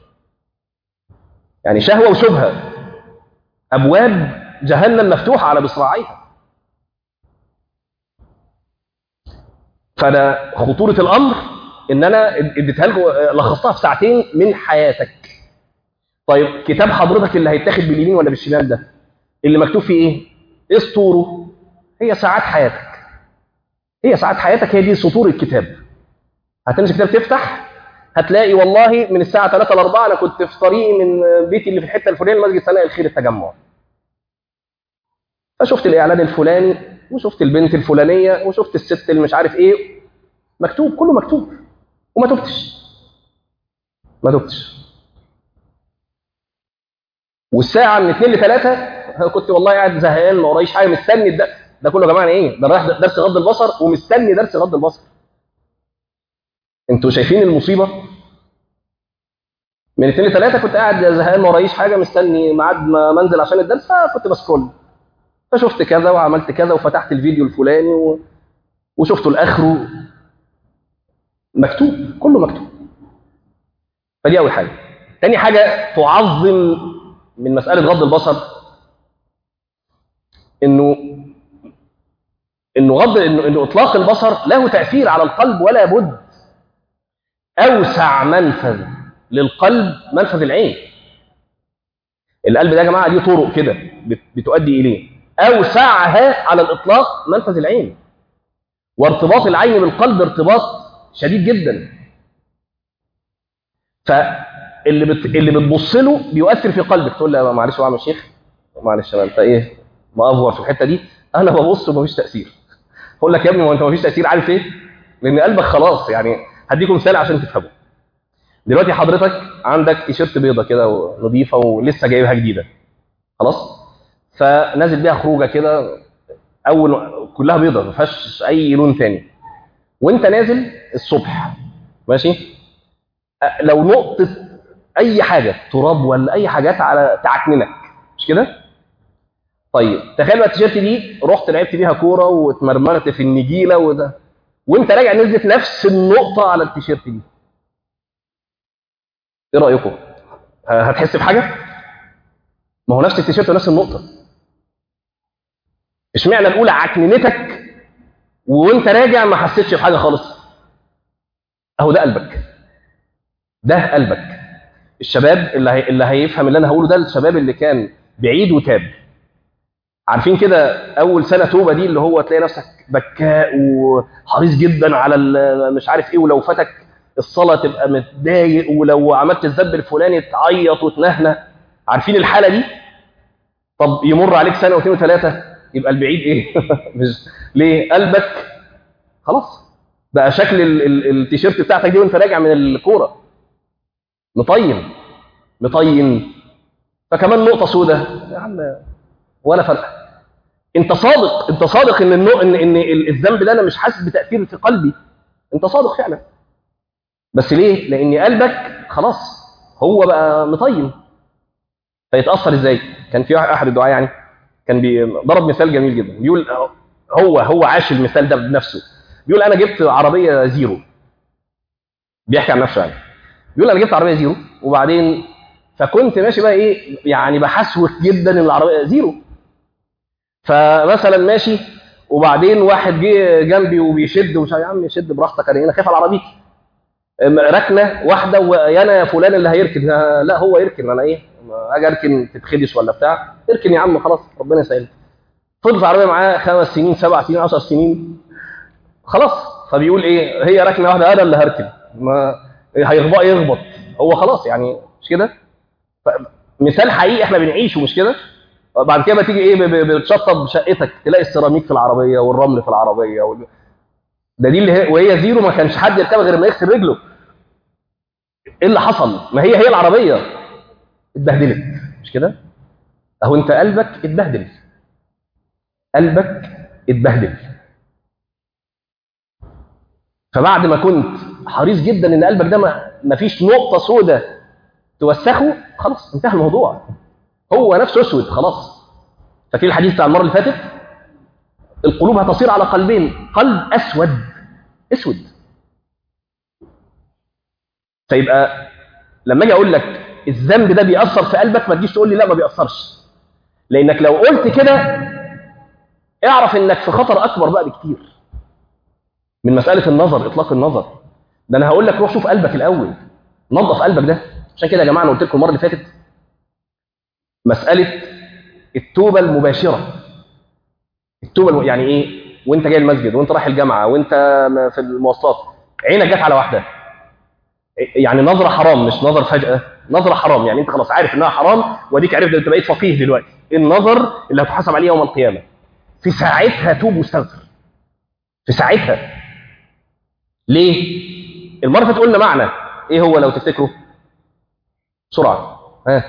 يعني شهوه وشبهه ابواب جهنم مفتوحه على مصراعيها فانا خطوره الامر ان انا اديتها لكم لخصتها في ساعتين من حياتك طيب كتاب حضرتك اللي هيتاخد باليمين ولا بالشمال ده اللي مكتوب فيه ايه ايه سطوره هي ساعات حياتك هي ساعات حياتك هي دي سطور الكتاب هتمسك كتاب تفتح هتلاقي والله من الساعه 3 ل 4 انا كنت في طريقي من بيتي اللي في الحته الفلانيه لمسجد سناء الخير التجمع فشفت الاعلان الفلاني وشفت البنت الفلانيه وشفت الست اللي مش عارف ايه مكتوب كله مكتوب وما تبتش ما تبتش والساعه من 2 ل 3 كنت والله قاعد زهقان ما ورايش حاجه مستني ده ده كله يا جماعه ايه ده رايح درس غض البصر ومستني درس غض البصر انتوا شايفين المصيبه من 2 ل 3 كنت قاعد زهقان ما ورايش حاجه مستني ميعاد ما منزل عشان الدرس فكنت بسكرول فشفت كذا وعملت كذا وفتحت الفيديو الفلاني و... وشفته لاخره مكتوب كله مكتوب فدي اول حاجه تاني حاجه تعظم من مساله غض البصر انه انه غض انه, إنه اطلاق البصر له تاثير على القلب ولا بد اوسع منفذ للقلب منفذ العين القلب ده يا جماعه ليه طرق كده بتؤدي اليه اوسعها على الاطلاق منفذ العين وارتباط العين بالقلب ارتباط شديد جدا فاللي بت... اللي بتبص له بيؤثر في قلبك تقول له معلش يا عم الشيخ معلش انا انت ايه مأفور في الحته دي انا ببص ومفيش تاثير اقول لك يا ابني ما انت مفيش تاثير عارف ايه لان قلبك خلاص يعني هديكم مثال عشان تفهموا دلوقتي حضرتك عندك تيشيرت بيضه كده ونظيفه ولسه جايبها جديده خلاص فنازل بيها خروجه كده اول كلها بيضه ما فيهاش اي لون تاني وانت نازل الصبح ماشي لو نقطه اي حاجه تراب ولا اي حاجات على تعكننك مش كده طيب تخيل بقى التيشيرت دي رحت لعبت بيها كوره واتمرمرت في النجيله وده وانت راجع نزلت نفس النقطه على التيشيرت دي ايه رايكم هتحس بحاجه ما هو نفس التيشيرت ونفس النقطه اشمعنى الاولى عكننتك وانت راجع ما حسيتش بحاجه خالص اهو ده قلبك ده قلبك الشباب اللي هي... اللي هيفهم اللي انا هقوله ده الشباب اللي كان بعيد وتاب عارفين كده اول سنه توبه دي اللي هو تلاقي نفسك بكاء وحريص جدا على ال- مش عارف ايه ولو فاتك الصلاه تبقى متضايق ولو عملت الذنب الفلاني تعيط وتنهنه عارفين الحاله دي طب يمر عليك سنه واثنين وثلاثه يبقى البعيد ايه مش ليه قلبك خلاص بقى شكل ال- ال- التيشيرت بتاعتك دي وانت راجع من الكوره مطين مطين فكمان نقطه سوداء يا عم ولا فرق انت صادق انت صادق ان النوع ان ان الذنب ده انا مش حاسس بتاثير في قلبي انت صادق فعلا بس ليه لان قلبك خلاص هو بقى مطين فيتاثر ازاي كان في واحد- احد الدعاء يعني كان بي- ضرب مثال جميل جدا بيقول هو هو عاش المثال ده بنفسه بيقول انا جبت عربيه زيرو بيحكي عن نفسه يعني بيقول انا جبت عربيه زيرو وبعدين فكنت ماشي بقى ايه يعني بحسوك جدا ان العربيه زيرو فمثلا ماشي وبعدين واحد جه جنبي وبيشد ومش عارف، يا عم شد براحتك انا هنا خايف على عربيتي أم، ركنه واحده وانا يا فلان اللي هيركن آه، لا هو يركن انا ايه اجي اركن تتخدش ولا بتاع اركن يا عم خلاص ربنا يسهل فضل في العربيه معاه خمس سنين سبع سنين 10 سنين خلاص فبيقول ايه هي ركنه واحده انا اللي هركن ما هيخبط يخبط هو خلاص يعني مش كده ف- مثال حقيقي احنا بنعيشه مش كده بعد كده تيجي ايه ب- ب- بتشطب شقتك تلاقي السيراميك في العربيه والرمل في العربيه وال... ده دي اللي هي وهي زيرو ما كانش حد يركبها غير ما يغسل رجله ايه اللي حصل ما هي هي العربيه اتبهدلت مش كده اهو انت قلبك اتبهدل قلبك اتبهدل فبعد ما كنت حريص جدا ان قلبك ده ما ما فيش نقطه سوداء توسخه خلاص انتهى الموضوع هو نفسه اسود خلاص فاكرين الحديث بتاع المره اللي فاتت القلوب هتصير على قلبين قلب اسود اسود فيبقى لما اجي اقول لك الذنب ده بيأثر في قلبك ما تجيش تقول لي لا ما بيأثرش لانك لو قلت كده اعرف انك في خطر اكبر بقى بكتير من مساله النظر اطلاق النظر ده انا هقول لك روح شوف قلبك الاول نظف قلبك ده عشان كده يا جماعه انا قلت لكم المره اللي فاتت مساله التوبه المباشره التوبه الم... يعني ايه وانت جاي المسجد وانت رايح الجامعه وانت في المواصلات عينك جت على واحده يعني نظره حرام مش نظر فجاه نظره حرام يعني انت خلاص عارف انها حرام واديك عرفت انت بقيت فقيه دلوقتي النظر اللي هتحاسب عليه يوم القيامه في ساعتها توب واستغفر في ساعتها ليه المره اللي فاتت قلنا معنى ايه هو لو تفتكروا بسرعه ها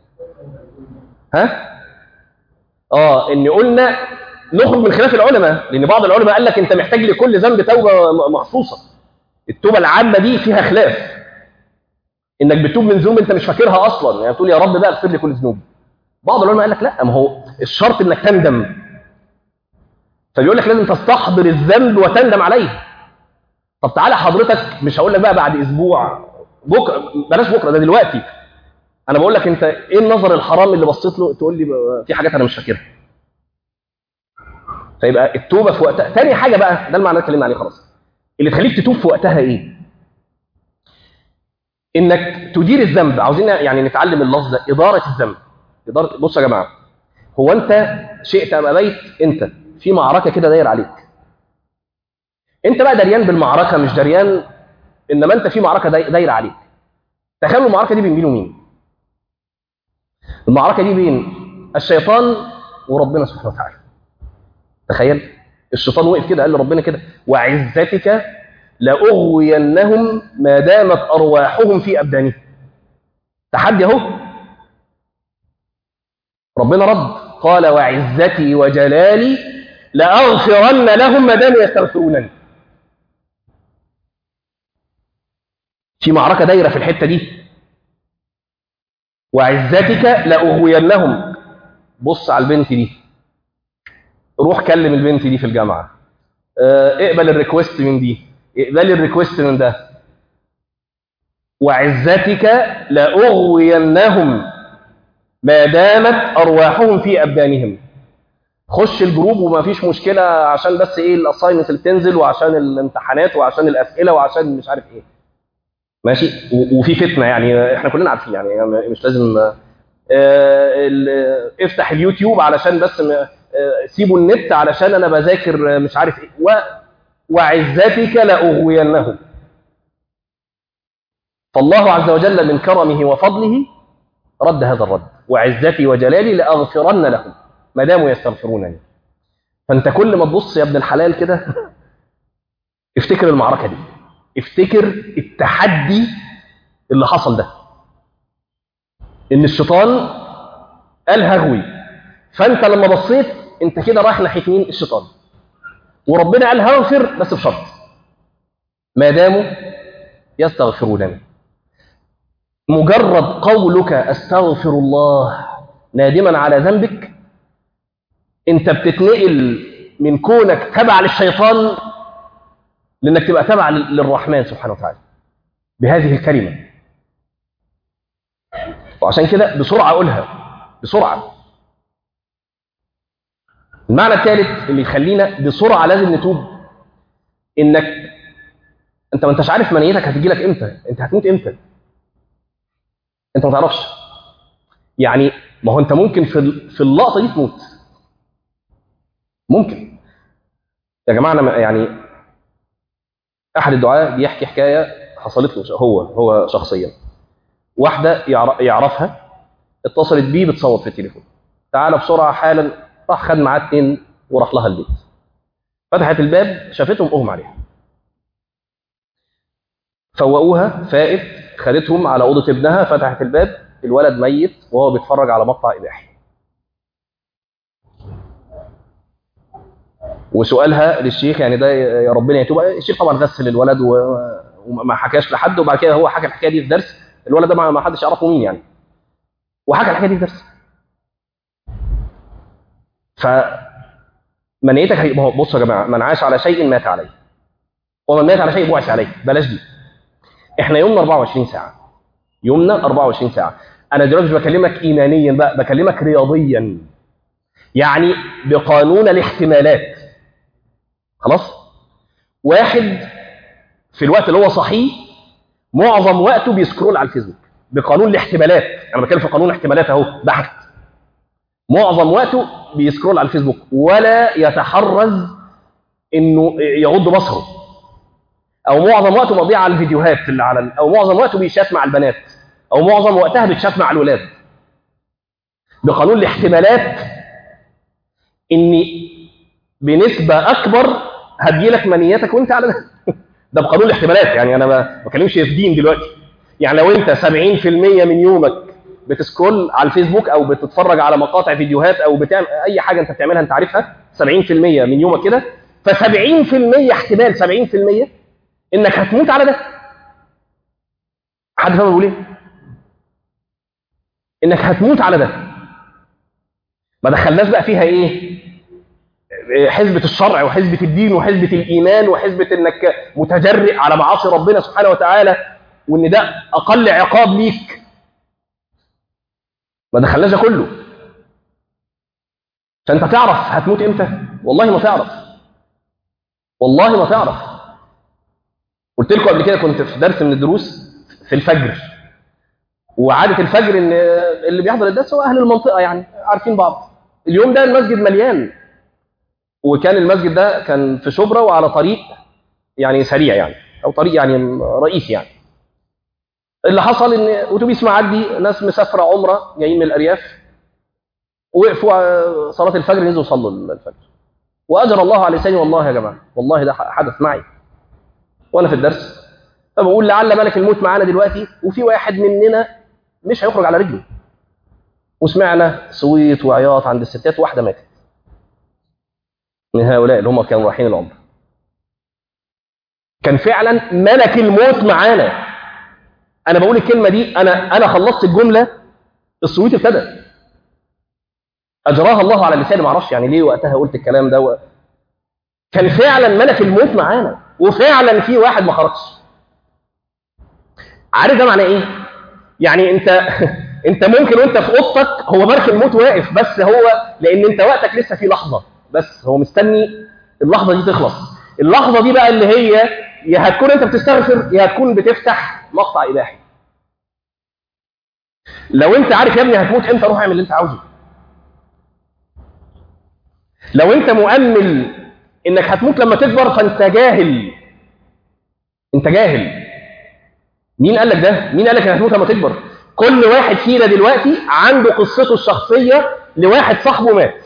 ها اه ان قلنا نخرج من خلاف العلماء لان بعض العلماء قال لك انت محتاج لكل ذنب توبه م- مخصوصه التوبه العامه دي فيها خلاف انك بتتوب من ذنوب انت مش فاكرها اصلا يعني تقول يا رب بقى اغفر لي كل ذنوبي بعض العلماء قال لك لا ما هو الشرط انك تندم فبيقول لك لازم تستحضر الذنب وتندم عليه طب تعالى حضرتك مش هقول لك بقى بعد اسبوع بكره بلاش بكره ده دلوقتي انا بقول لك انت ايه النظر الحرام اللي بصيت له تقول لي بقى في حاجات انا مش فاكرها فيبقى التوبه في وقتها تاني حاجه بقى ده المعنى اللي اتكلمنا عليه خلاص اللي تخليك تتوب في وقتها ايه انك تدير الذنب عاوزين يعني نتعلم اللفظ ده اداره الذنب اداره بصوا يا جماعه هو انت شئت ام ابيت انت في معركه كده داير عليك انت بقى دريان بالمعركه مش دريان انما انت في معركه داي- دايره عليك تخيلوا المعركه دي بين مين ومين المعركه دي بين الشيطان وربنا سبحانه وتعالى تخيل الشيطان وقف كده قال لربنا كده وعزتك لأغوينهم ما دامت أرواحهم في أبدانهم تحدي أهو ربنا رد قال وعزتي وجلالي لأغفرن لهم ما داموا يستغفرونني في معركة دايرة في الحتة دي وعزتك لأغوينهم بص على البنت دي روح كلم البنت دي في الجامعة اه، اقبل الريكوست من دي اقبل الريكوست من ده وعزتك لأغوينهم ما دامت أرواحهم في أبدانهم خش الجروب وما فيش مشكلة عشان بس ايه الاساينمنت اللي بتنزل وعشان الامتحانات وعشان الأسئلة وعشان مش عارف ايه ماشي و- وفي فتنة يعني احنا كلنا عارفين يعني مش لازم آه، ال- افتح اليوتيوب علشان بس م- آه، سيبوا النت علشان انا بذاكر آه، مش عارف ايه و... وعزتك لاغوينهم فالله عز وجل من كرمه وفضله رد هذا الرد وعزتي وجلالي لاغفرن لهم ما داموا يستغفرونني فانت كل ما تبص يا ابن الحلال كده افتكر المعركه دي افتكر التحدي اللي حصل ده ان الشيطان قال هغوي فانت لما بصيت انت كده رايح ناحيه مين الشيطان وربنا قال هغفر بس بشرط ما داموا يستغفرونني مجرد قولك استغفر الله نادما على ذنبك انت بتتنقل من كونك تبع للشيطان لانك تبقى تبع لل- للرحمن سبحانه وتعالى بهذه الكلمه وعشان كده بسرعه اقولها بسرعه المعنى الثالث اللي يخلينا بسرعه لازم نتوب انك انت ما انتش عارف منيتك هتجي لك امتى انت هتموت امتى انت ما تعرفش يعني ما هو انت ممكن في ال- في اللقطه دي تموت ممكن يا جماعه انا ما- يعني احد الدعاة بيحكي حكايه حصلت له هو هو شخصيا واحده يعر- يعرفها اتصلت بيه بتصوت في التليفون تعالى بسرعه حالا راح خد معاه اتنين وراح لها البيت فتحت الباب شافتهم اغمى عليها فوقوها فائت خدتهم على اوضه ابنها فتحت الباب الولد ميت وهو بيتفرج على مقطع اباحي وسؤالها للشيخ يعني ده يا ربنا يتوب الشيخ طبعا غسل الولد و- وما حكاش لحد وبعد كده هو حكى الحكايه دي في درس الولد ده ما ما حدش يعرفه مين يعني وحكى الحكايه دي في درس ف منيتك هي- ما هو بصوا يا جماعه من عاش على شيء مات عليه ومن مات على شيء بعث عليه بلاش دي احنا يومنا 24 ساعه يومنا 24 ساعه انا دلوقتي مش بكلمك ايمانيا بقى بكلمك رياضيا يعني بقانون الاحتمالات خلاص واحد في الوقت اللي هو صحيح معظم وقته بيسكرول على الفيسبوك بقانون الاحتمالات انا بتكلم في قانون الاحتمالات اهو بحث معظم وقته بيسكرول على الفيسبوك ولا يتحرز انه يغض بصره او معظم وقته مضيع على الفيديوهات اللي على ال- او معظم وقته بيشات مع البنات او معظم وقتها بتشات مع الولاد بقانون الاحتمالات ان بنسبه اكبر هتجيلك منياتك وانت على ده ده بقانون الاحتمالات يعني انا ما بكلمش في دين دلوقتي يعني لو انت 70% من يومك بتسكرول على الفيسبوك او بتتفرج على مقاطع فيديوهات او بتعمل اي حاجه انت بتعملها انت عارفها 70% من يومك كده ف70% احتمال 70% انك هتموت على ده حد فاهم بقول ايه؟ انك هتموت على ده ما دخلناش بقى فيها ايه؟ حزبة الشرع وحزبة الدين وحزبة الإيمان وحزبة إنك متجرئ على معاصي ربنا سبحانه وتعالى وإن ده أقل عقاب ليك ما دخلناش ده كله فأنت تعرف هتموت إمتى؟ والله ما تعرف والله ما تعرف قلت لكم قبل كده كنت في درس من الدروس في الفجر وعادة الفجر إن اللي بيحضر الدرس هو أهل المنطقة يعني عارفين بعض اليوم ده المسجد مليان وكان المسجد ده كان في شبرا وعلى طريق يعني سريع يعني او طريق يعني رئيسي يعني اللي حصل ان اتوبيس معدي ناس مسافره عمره جايين من الارياف وقفوا على صلاه الفجر نزلوا صلوا الفجر واجر الله على لساني والله يا جماعه والله ده حدث معي وانا في الدرس فبقول لعل ملك الموت معانا دلوقتي وفي واحد مننا مش هيخرج على رجله وسمعنا صويت وعياط عند الستات واحده ماتت من هؤلاء اللي هم كانوا رايحين العمر كان فعلا ملك الموت معانا انا بقول الكلمه دي انا انا خلصت الجمله الصويت ابتدى اجراها الله على لساني ما اعرفش يعني ليه وقتها قلت الكلام ده و... كان فعلا ملك الموت معانا وفعلا في واحد ما خرجش عارف ده معناه ايه يعني انت انت ممكن وانت في اوضتك هو ملك الموت واقف بس هو لان انت وقتك لسه في لحظه بس هو مستني اللحظه دي تخلص اللحظه دي بقى اللي هي يا هتكون انت بتستغفر يا هتكون بتفتح مقطع اباحي لو انت عارف يا ابني هتموت امتى روح اعمل اللي انت عاوزه لو انت مؤمل انك هتموت لما تكبر فانت جاهل انت جاهل مين قال لك ده مين قال لك انك هتموت لما تكبر كل واحد فينا دلوقتي عنده قصته الشخصيه لواحد صاحبه مات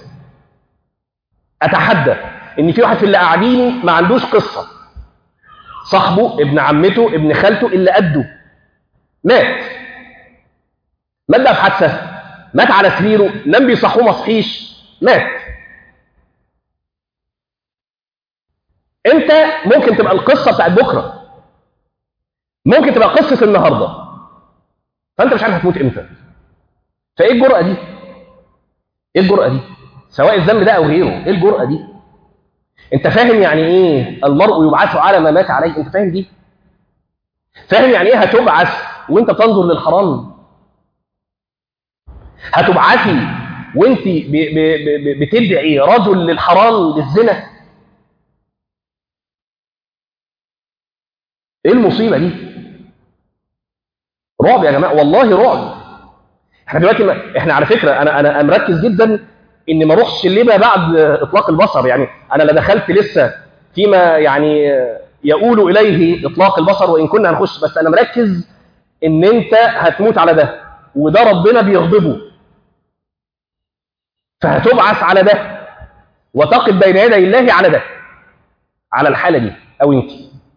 اتحدى ان في واحد في اللي قاعدين ما عندوش قصه صاحبه ابن عمته ابن خالته اللي قده مات مات بقى في حادثه مات على سريره نام بيصحوه ما صحيش مات انت ممكن تبقى القصه بتاعت بكره ممكن تبقى قصه النهارده فانت مش عارف هتموت امتى فايه الجرأه دي ايه الجرأه دي سواء الذنب ده او غيره ايه الجرأه دي انت فاهم يعني ايه المرء يبعث على ما مات عليه انت فاهم دي فاهم يعني ايه هتبعث وانت تنظر للحرام هتبعثي وانت ب- ب- ب- بتدعي رجل للحرام للزنا ايه المصيبه دي رعب يا جماعه والله رعب احنا دلوقتي ما احنا على فكره انا انا مركز جدا ان ما اروحش الليبه بعد اطلاق البصر يعني انا لا دخلت لسه فيما يعني يقول اليه اطلاق البصر وان كنا هنخش بس انا مركز ان انت هتموت على ده وده ربنا بيغضبه فهتبعث على ده وتقف بين يدي الله على ده على الحاله دي او انت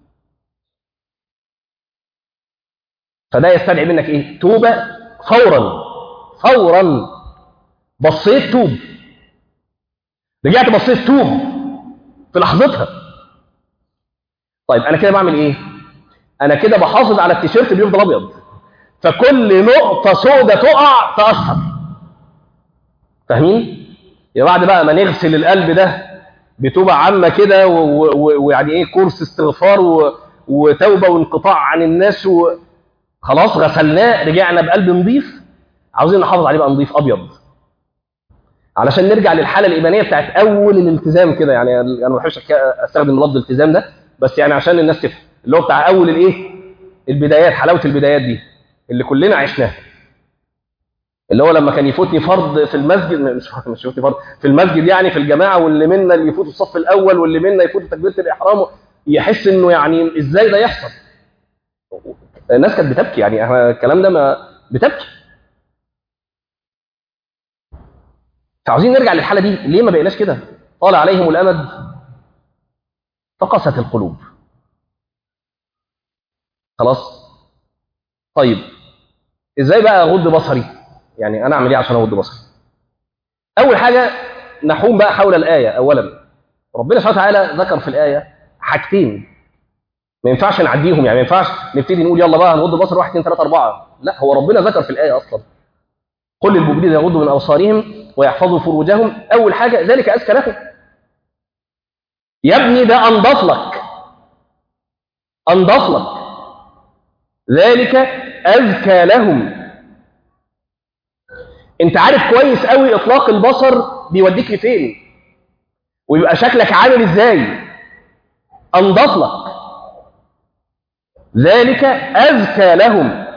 فده يستدعي منك ايه توبه فورا فورا بصيت توب رجعت بصيت توب في لحظتها طيب انا كده بعمل ايه انا كده بحافظ على التيشيرت اللي يفضل ابيض فكل نقطه سوداء تقع تاثر فاهمين يبقى بعد بقى ما نغسل القلب ده بتوبه عامه كده و- و- ويعني ايه كورس استغفار و- وتوبه وانقطاع عن الناس و... خلاص غسلناه رجعنا بقلب نظيف عاوزين نحافظ عليه بقى نظيف ابيض علشان نرجع للحاله الايمانيه بتاعت اول الالتزام كده يعني انا ما بحبش أحكي- استخدم لفظ الالتزام ده بس يعني عشان الناس تفهم اللي هو بتاع اول الايه البدايات حلاوه البدايات دي اللي كلنا عشناها اللي هو لما كان يفوتني فرض في المسجد مش مش يفوتني فرض في المسجد يعني في الجماعه واللي منا اللي يفوت الصف الاول واللي منا يفوت تكبيره الاحرام يحس انه يعني ازاي ده يحصل الناس كانت بتبكي يعني إحنا الكلام ده ما بتبكي فعاوزين نرجع للحاله دي ليه ما بقيناش كده طال عليهم الامد فقست القلوب خلاص طيب ازاي بقى اغض بصري يعني انا اعمل ايه عشان اغض بصري اول حاجه نحوم بقى حول الايه اولا ربنا سبحانه وتعالى ذكر في الايه حاجتين ما ينفعش نعديهم يعني ما ينفعش نبتدي نقول يلا بقى هنغض بصر 1 2 3 4 لا هو ربنا ذكر في الايه اصلا قل للمؤمنين يغضوا من ابصارهم ويحفظوا فروجهم اول حاجه ذلك ازكى لكم يا ابني ده انضف لك انضف لك ذلك ازكى لهم انت عارف كويس قوي اطلاق البصر بيوديك لفين ويبقى شكلك عامل ازاي انضف لك ذلك أزكى لهم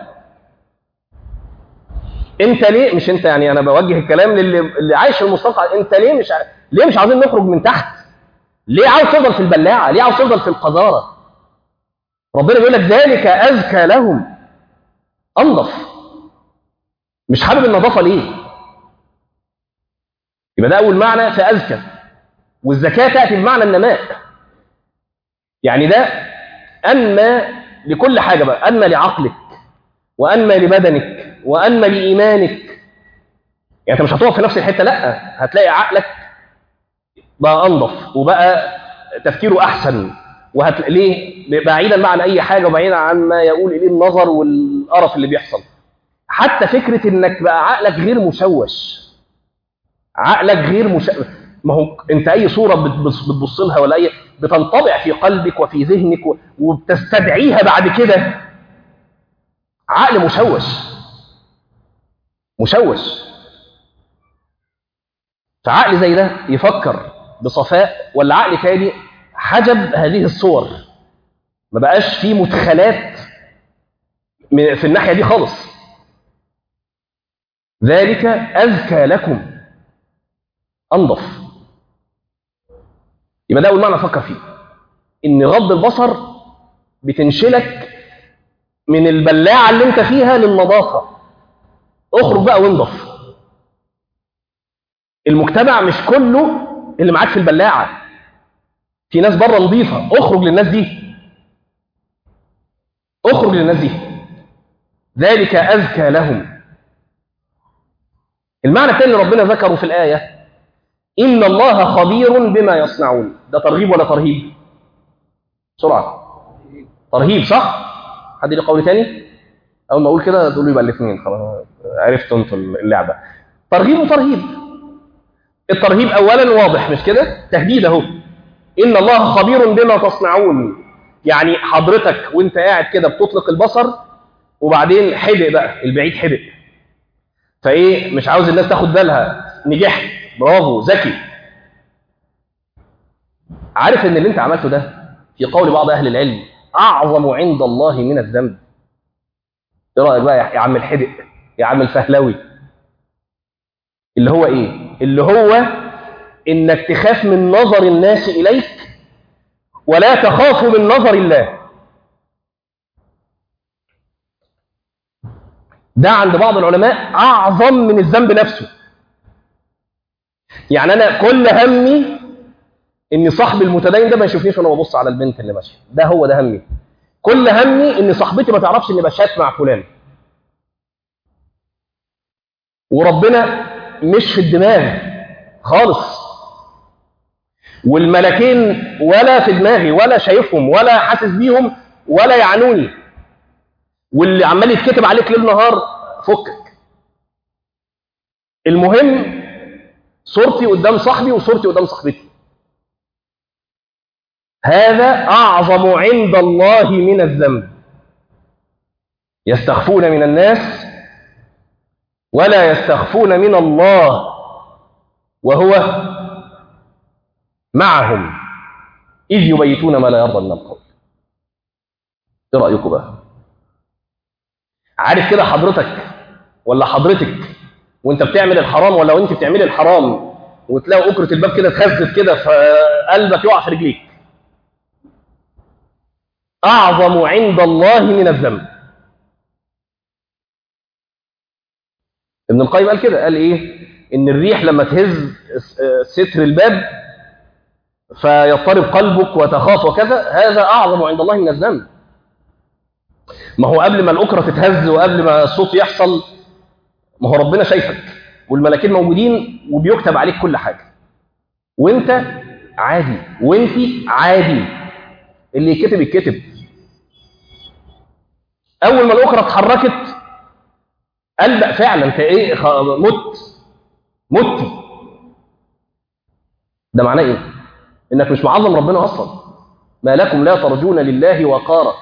انت ليه مش انت يعني انا بوجه الكلام للي اللي عايش في المستنقع انت ليه مش ع... ليه مش عاوزين نخرج من تحت ليه عاوز تفضل في البلاعه ليه عاوز تفضل في القذاره ربنا بيقول لك ذلك ازكى لهم انظف مش حابب النظافه ليه يبقى ده اول معنى في ازكى والزكاه تاتي بمعنى النماء يعني ده انمى لكل حاجه بقى انمى لعقلك وانمى لبدنك وانمى لايمانك يعني انت مش هتقف في نفس الحته لا هتلاقي عقلك بقى انضف وبقى تفكيره احسن وهتلاقي ليه بعيدا بقى عن اي حاجه وبعيدا عن ما يقول اليه النظر والقرف اللي بيحصل حتى فكره انك بقى عقلك غير مشوش عقلك غير مش ما هو انت اي صوره بتبص, بتبص لها ولا اي بتنطبع في قلبك وفي ذهنك و- وبتستدعيها بعد كده عقل مشوش مشوش فعقل زي ده يفكر بصفاء ولا عقل تاني حجب هذه الصور ما بقاش فيه مدخلات من- في الناحيه دي خالص ذلك ازكى لكم انظف يبقى ده اول معنى افكر فيه ان غض البصر بتنشلك من البلاعه اللي انت فيها للنظافه اخرج بقى وانضف المجتمع مش كله اللي معاك في البلاعه في ناس بره نظيفه اخرج للناس دي اخرج للناس دي ذلك ازكى لهم المعنى الثاني اللي ربنا ذكره في الايه ان الله خبير بما يصنعون ده ترغيب ولا ترهيب بسرعه ترهيب صح حد ليه قول تاني اول ما اقول كده تقولوا يبقى الاثنين خلاص عرفتوا انتوا اللعبه ترغيب وترهيب الترهيب اولا واضح مش كده تهديد اهو ان الله خبير بما تصنعون يعني حضرتك وانت قاعد كده بتطلق البصر وبعدين حدق بقى البعيد حدق فايه مش عاوز الناس تاخد بالها نجحت برافو ذكي عارف ان اللي انت عملته ده في قول بعض اهل العلم اعظم عند الله من الذنب ايه رايك بقى يا عم الحدق يا عم الفهلوي اللي هو ايه اللي هو انك تخاف من نظر الناس اليك ولا تخاف من نظر الله ده عند بعض العلماء اعظم من الذنب نفسه يعني انا كل همي ان صاحبي المتدين ده ما يشوفنيش وانا ببص على البنت اللي ماشيه ده هو ده همي كل همي ان صاحبتي ما تعرفش اني بشات مع فلان وربنا مش في الدماغ خالص والملكين ولا في دماغي ولا شايفهم ولا حاسس بيهم ولا يعنوني واللي عمال يتكتب عليك ليل نهار فكك المهم صورتي قدام صاحبي وصورتي قدام صاحبتي هذا أعظم عند الله من الذنب يستخفون من الناس ولا يستخفون من الله وهو معهم إذ يبيتون ما لا يرضى من القول إيه رأيكم بقى عارف كده حضرتك ولا حضرتك وانت بتعمل الحرام ولا وانت بتعملي الحرام وتلاقي أكرة الباب كده اتهزت كده فقلبك يقع في رجليك أعظم عند الله من الذنب ابن القيم قال كده قال إيه إن الريح لما تهز ستر الباب فيضطرب قلبك وتخاف وكذا هذا أعظم عند الله من الذنب ما هو قبل ما الأكرة تتهز وقبل ما الصوت يحصل ما هو ربنا شايفك والملاكين موجودين وبيكتب عليك كل حاجة وانت عادي وانت عادي اللي يكتب يتكتب اول ما الاخرى اتحركت قلبك فعلا انت ايه مت مت ده معناه ايه انك مش معظم ربنا اصلا ما لكم لا ترجون لله وقارا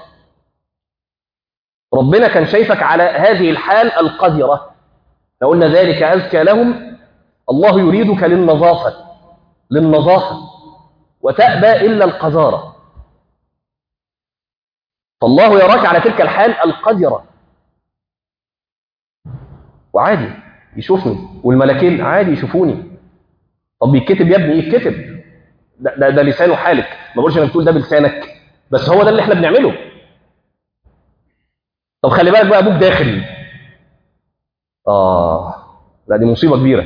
ربنا كان شايفك على هذه الحال القذرة لو قلنا ذلك أزكى لهم الله يريدك للنظافة للنظافة وتأبى إلا القذارة فالله يراك على تلك الحال القذرة وعادي يشوفني والملكين عادي يشوفوني طب يتكتب يا ابني يتكتب ده, ده, ده لسانه حالك ما بقولش انك تقول ده بلسانك بس هو ده اللي احنا بنعمله طب خلي بالك بقى ابوك داخل اه لا دي مصيبه كبيره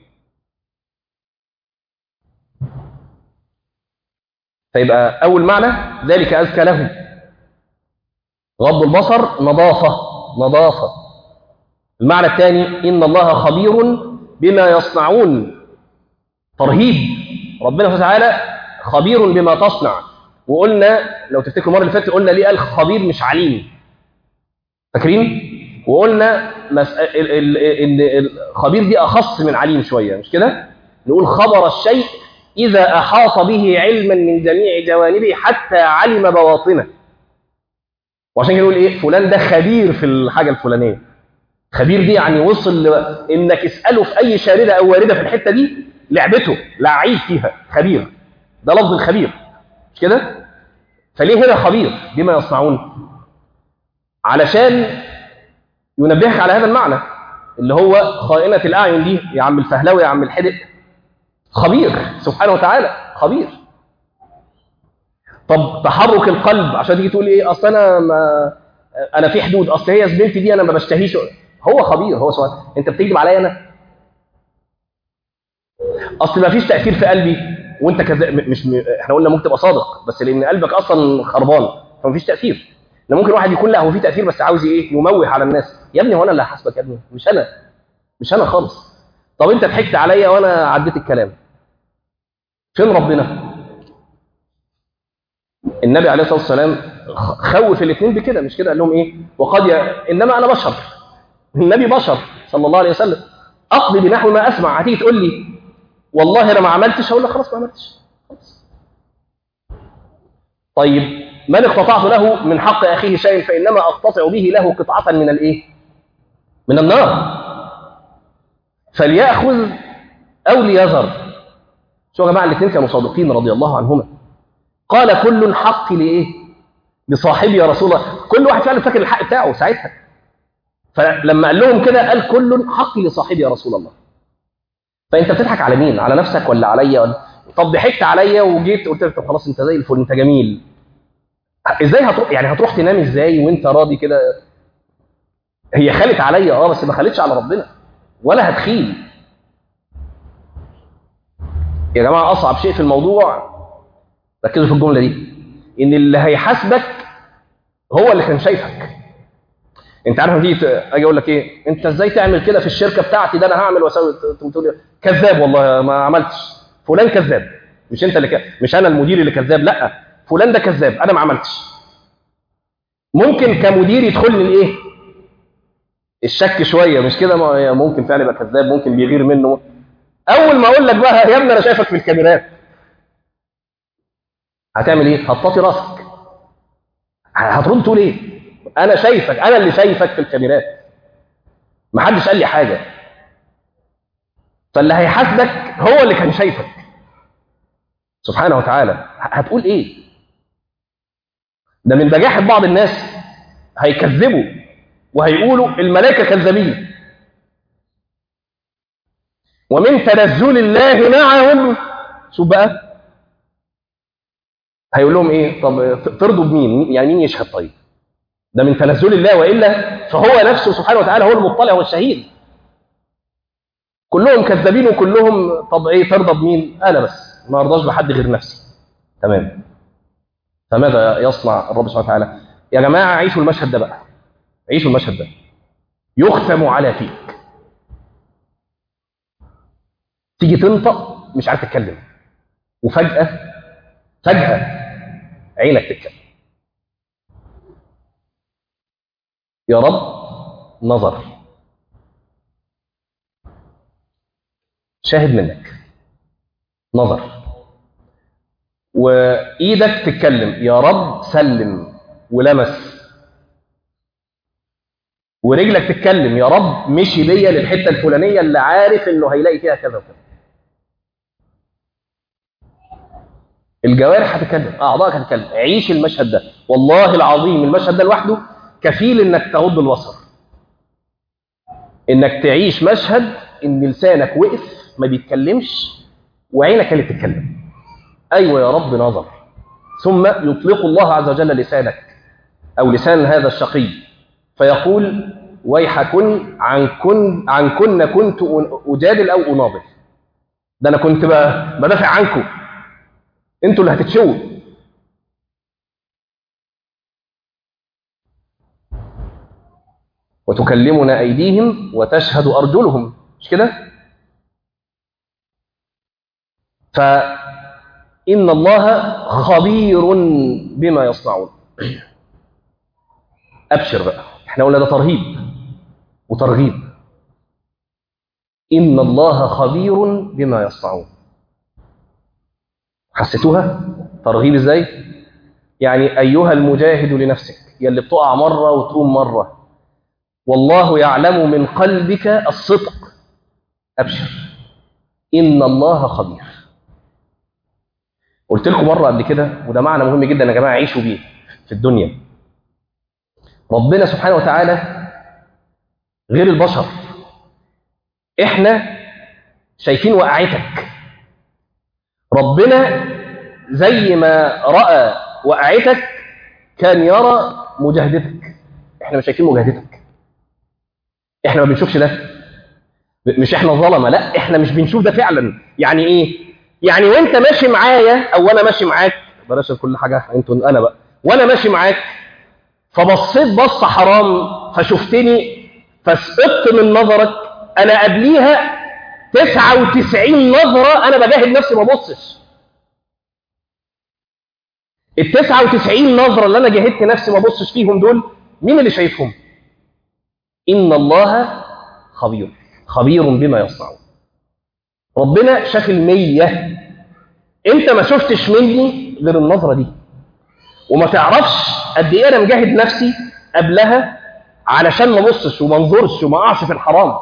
فيبقى اول معنى ذلك ازكى لهم غض البصر نظافه نظافه المعنى الثاني ان الله خبير بما يصنعون ترهيب ربنا سبحانه وتعالى خبير بما تصنع وقلنا لو تفتكروا المره اللي فاتت قلنا ليه قال خبير مش عليم فاكرين وقلنا ان الخبير دي اخص من عليم شويه مش كده نقول خبر الشيء اذا احاط به علما من جميع جوانبه حتى علم بواطنه وعشان كده نقول ايه فلان ده خبير في الحاجه الفلانيه خبير دي يعني وصل ل... انك اساله في اي شارده او وارده في الحته دي لعبته لعيب فيها خبير ده لفظ الخبير مش كده فليه هنا خبير بما يصنعون علشان ينبهك على هذا المعنى اللي هو خائنة الأعين دي يا عم الفهلاوي يا عم الحدق خبير سبحانه وتعالى خبير طب تحرك القلب عشان تيجي تقول ايه اصل انا ما انا في حدود اصل هي زميلتي دي انا ما بشتهيش هو خبير هو سؤال انت بتكذب عليا انا اصل ما فيش تاثير في قلبي وانت كذاب مش م... احنا قلنا ممكن تبقى صادق بس لان قلبك اصلا خربان فما فيش تاثير ده ممكن واحد يكون لا هو في تاثير بس عاوز ايه يموه على الناس يا ابني هو انا اللي هحاسبك يا ابني مش انا مش انا خالص طب انت ضحكت عليا وانا عديت الكلام فين ربنا النبي عليه الصلاه والسلام خوف الاثنين بكده مش كده قال لهم ايه وقد ي... انما انا بشر النبي بشر صلى الله عليه وسلم اقضي بنحو ما اسمع هتيجي تقول لي والله انا ما عملتش هقول لك خلاص ما عملتش خلاص. طيب من اقتطعت له من حق اخيه شيء فانما اقتطع به له قطعه من الايه من النار فليأخذ أو ليذر شو يا جماعة الاثنين كانوا صادقين رضي الله عنهما قال كل حق لإيه لصاحبي يا رسول الله كل واحد فعلا فاكر الحق بتاعه ساعتها فلما قال لهم كده قال كل حق لصاحبي يا رسول الله فانت بتضحك على مين على نفسك ولا عليا ولا طب ضحكت عليا وجيت قلت لك طب خلاص انت زي الفل انت جميل ازاي هتروح يعني هتروح تنام ازاي وانت راضي كده هي خالت عليا اه بس ما خالتش على ربنا ولا هتخيل يا جماعه اصعب شيء في الموضوع ركزوا في الجمله دي ان اللي هيحاسبك هو اللي كان شايفك انت عارف لما تيجي اجي اقول لك ايه انت ازاي تعمل كده في الشركه بتاعتي ده انا هعمل واسوي تقول كذاب والله ما عملتش فلان كذاب مش انت اللي ك... مش انا المدير اللي كذاب لا فلان ده كذاب انا ما عملتش ممكن كمدير يدخل لي الايه الشك شويه مش كده ممكن فعلا يبقى كذاب ممكن بيغير منه اول ما اقول لك بقى يا ابني انا شايفك في الكاميرات هتعمل ايه هتطفي راسك هترد تقول ايه انا شايفك انا اللي شايفك في الكاميرات ما حدش قال لي حاجه فاللي هيحاسبك هو اللي كان شايفك سبحانه وتعالى هتقول ايه ده من بجاحة بعض الناس هيكذبوا وهيقولوا الملائكة كذابين ومن تنزل الله معهم شوف بقى هيقول لهم ايه طب ترضوا بمين يعني مين يشهد طيب ده من تنزل الله والا فهو نفسه سبحانه وتعالى هو المطلع والشهيد كلهم كذابين وكلهم طب ايه ترضى بمين انا بس ما ارضاش بحد غير نفسي تمام فماذا يصنع الرب سبحانه وتعالى يا جماعه عيشوا المشهد ده بقى عيشوا المشهد ده يختم على فيك تيجي تنطق مش عارف تتكلم وفجاه فجاه عينك تتكلم يا رب نظر شاهد منك نظر وايدك تتكلم يا رب سلم ولمس ورجلك تتكلم يا رب مشي بيا للحته الفلانيه اللي عارف انه هيلاقي فيها كذا وكذا الجوارح هتتكلم اعضائك هتتكلم عيش المشهد ده والله العظيم المشهد ده لوحده كفيل انك تغض البصر انك تعيش مشهد ان لسانك وقف ما بيتكلمش وعينك اللي بتتكلم ايوه يا رب نظر ثم يطلق الله عز وجل لسانك او لسان هذا الشقي فيقول ويحكن عن كن عن كن كنت اجادل او اناضل ده انا كنت بدافع عنكم انتوا اللي هتتشووا وتكلمنا ايديهم وتشهد ارجلهم مش كده فان الله خبير بما يصنعون ابشر بقى احنا قلنا ده ترهيب وترغيب ان الله خبير بما يصنعون حسيتوها ترغيب ازاي يعني ايها المجاهد لنفسك يا اللي بتقع مره وتقوم مره والله يعلم من قلبك الصدق ابشر ان الله خبير قلت لكم مره قبل كده وده معنى مهم جدا يا جماعه عيشوا بيه في الدنيا ربنا سبحانه وتعالى غير البشر احنا شايفين وقعتك ربنا زي ما راى وقعتك كان يرى مجاهدتك احنا مش شايفين مجاهدتك احنا ما بنشوفش ده مش احنا ظلمه لا احنا مش بنشوف ده فعلا يعني ايه يعني وانت ماشي معايا او انا ماشي معاك بلاش كل حاجه انتوا انا بقى وانا ماشي معاك فبصيت بصه حرام فشفتني فسقطت من نظرك انا قبليها 99 نظره انا بجاهد نفسي ما ابصش ال 99 نظره اللي انا جاهدت نفسي ما ابصش فيهم دول مين اللي شايفهم ان الله خبير خبير بما يصنعون ربنا شاف المية انت ما شفتش مني غير النظرة دي وما تعرفش قد ايه انا مجاهد نفسي قبلها علشان ما ابصش وما انظرش وما اقعش في الحرام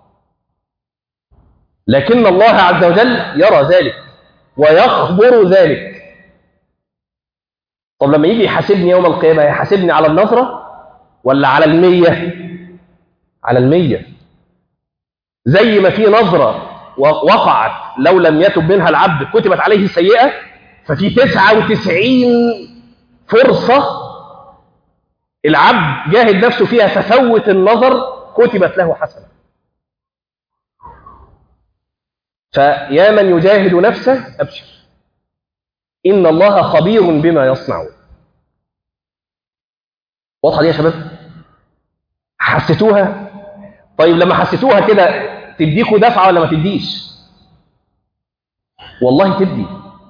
لكن الله عز وجل يرى ذلك ويخبر ذلك طب لما يجي يحاسبني يوم القيامة يحاسبني على النظرة ولا على المية على المية زي ما في نظرة وقعت لو لم يتب منها العبد كتبت عليه سيئة ففي 99 فرصة العبد جاهد نفسه فيها ففوت النظر كتبت له حسنة فيا من يجاهد نفسه أبشر إن الله خبير بما يصنعون واضحة دي يا شباب حسيتوها طيب لما حسيتوها كده تديكوا دفعة ولا ما تديش والله تدي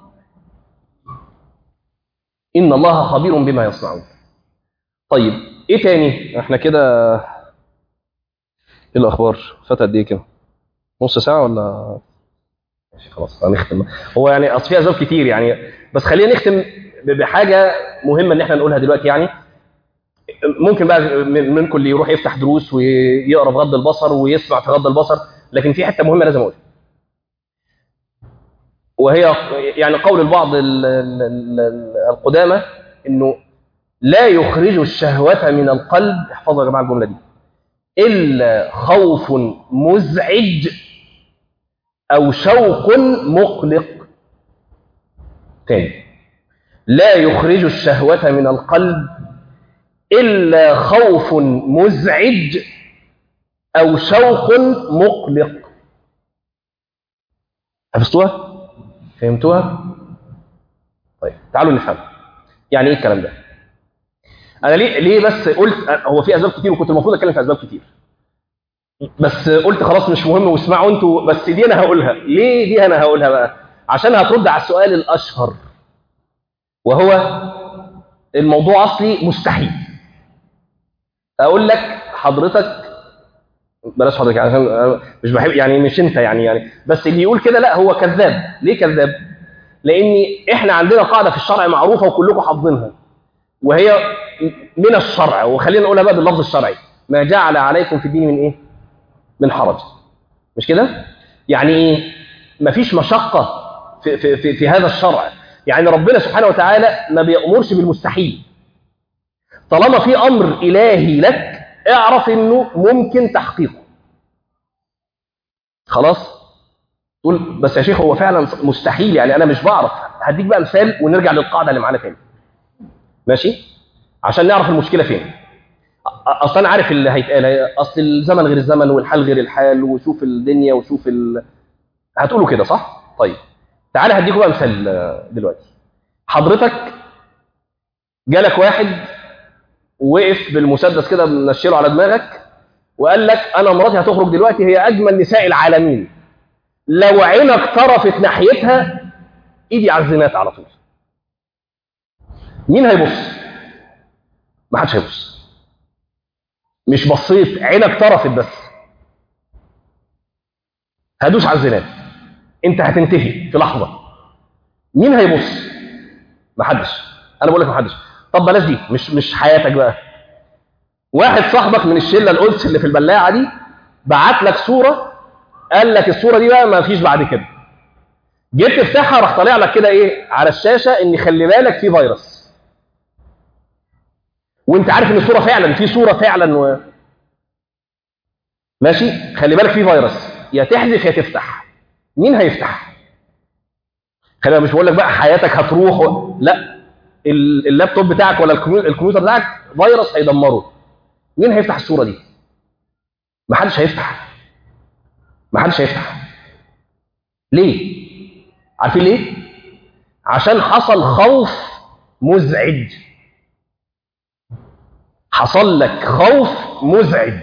إن الله خبير بما يصنعون طيب إيه تاني احنا كده ايه الأخبار فات قد إيه كده نص ساعة ولا ماشي خلاص هنختم هو يعني أصل في أسباب كتير يعني بس خلينا نختم بحاجة مهمة إن احنا نقولها دلوقتي يعني ممكن بقى منكم اللي يروح يفتح دروس ويقرا بغض البصر ويسمع في غض البصر لكن في حته مهمه لازم اقولها وهي يعني قول البعض القدامى انه لا يخرج الشهوة من القلب احفظوا يا جماعه الجمله دي الا خوف مزعج او شوق مقلق تاني لا يخرج الشهوة من القلب إلا خوف مزعج أو شوق مقلق حفظتوها؟ فهمتوها؟ طيب تعالوا نفهم يعني ايه الكلام ده؟ انا ليه ليه بس قلت هو في اسباب كتير وكنت المفروض اتكلم في اسباب كتير بس قلت خلاص مش مهم واسمعوا انتوا بس دي انا هقولها ليه دي انا هقولها بقى عشان هترد على السؤال الاشهر وهو الموضوع اصلي مستحيل اقول لك حضرتك بلاش حضرتك عشان مش بحب يعني مش انت يعني يعني بس اللي يقول كده لا هو كذاب ليه كذاب لان احنا عندنا قاعده في الشرع معروفه وكلكم حافظينها وهي من الشرع وخلينا نقولها بقى باللفظ الشرعي ما جعل عليكم في الدين من ايه من حرج مش كده يعني ايه مفيش مشقه في, في, في, في هذا الشرع يعني ربنا سبحانه وتعالى ما بيأمرش بالمستحيل طالما في امر الهي لك اعرف انه ممكن تحقيقه خلاص تقول بس يا شيخ هو فعلا مستحيل يعني انا مش بعرف هديك بقى مثال ونرجع للقاعده اللي معانا تاني ماشي عشان نعرف المشكله فين اصل انا عارف اللي هيتقال اصل الزمن غير الزمن والحال غير الحال وشوف الدنيا وشوف ال... هتقولوا كده صح طيب تعالى هديكوا بقى مثال دلوقتي حضرتك جالك واحد وقف بالمسدس كده منشره على دماغك وقال لك انا مراتي هتخرج دلوقتي هي اجمل نساء العالمين لو عينك طرفت ناحيتها ايدي على الزنات على طول مين هيبص ما حدش هيبص مش بصيت عينك طرفت بس هدوس على الزنات انت هتنتهي في لحظه مين هيبص ما حدش انا بقول لك ما حدش طب بلاش دي مش مش حياتك بقى واحد صاحبك من الشله القدس اللي في البلاعه دي بعت لك صوره قال لك الصوره دي بقى ما فيش بعد كده جيت تفتحها راح طالع لك كده ايه على الشاشه ان خلي بالك في فيروس وانت عارف ان الصوره فعلا في صوره فعلا و... ماشي خلي بالك في فيروس يا تحذف يا تفتح مين هيفتح خلي بالك مش بقول لك بقى حياتك هتروح و... لا ال- اللابتوب بتاعك ولا الكمبيو- الكمبيوتر بتاعك فيروس هيدمره مين هيفتح الصوره دي محدش هيفتح محدش هيفتح ليه عارفين ليه عشان حصل خوف مزعج حصل لك خوف مزعج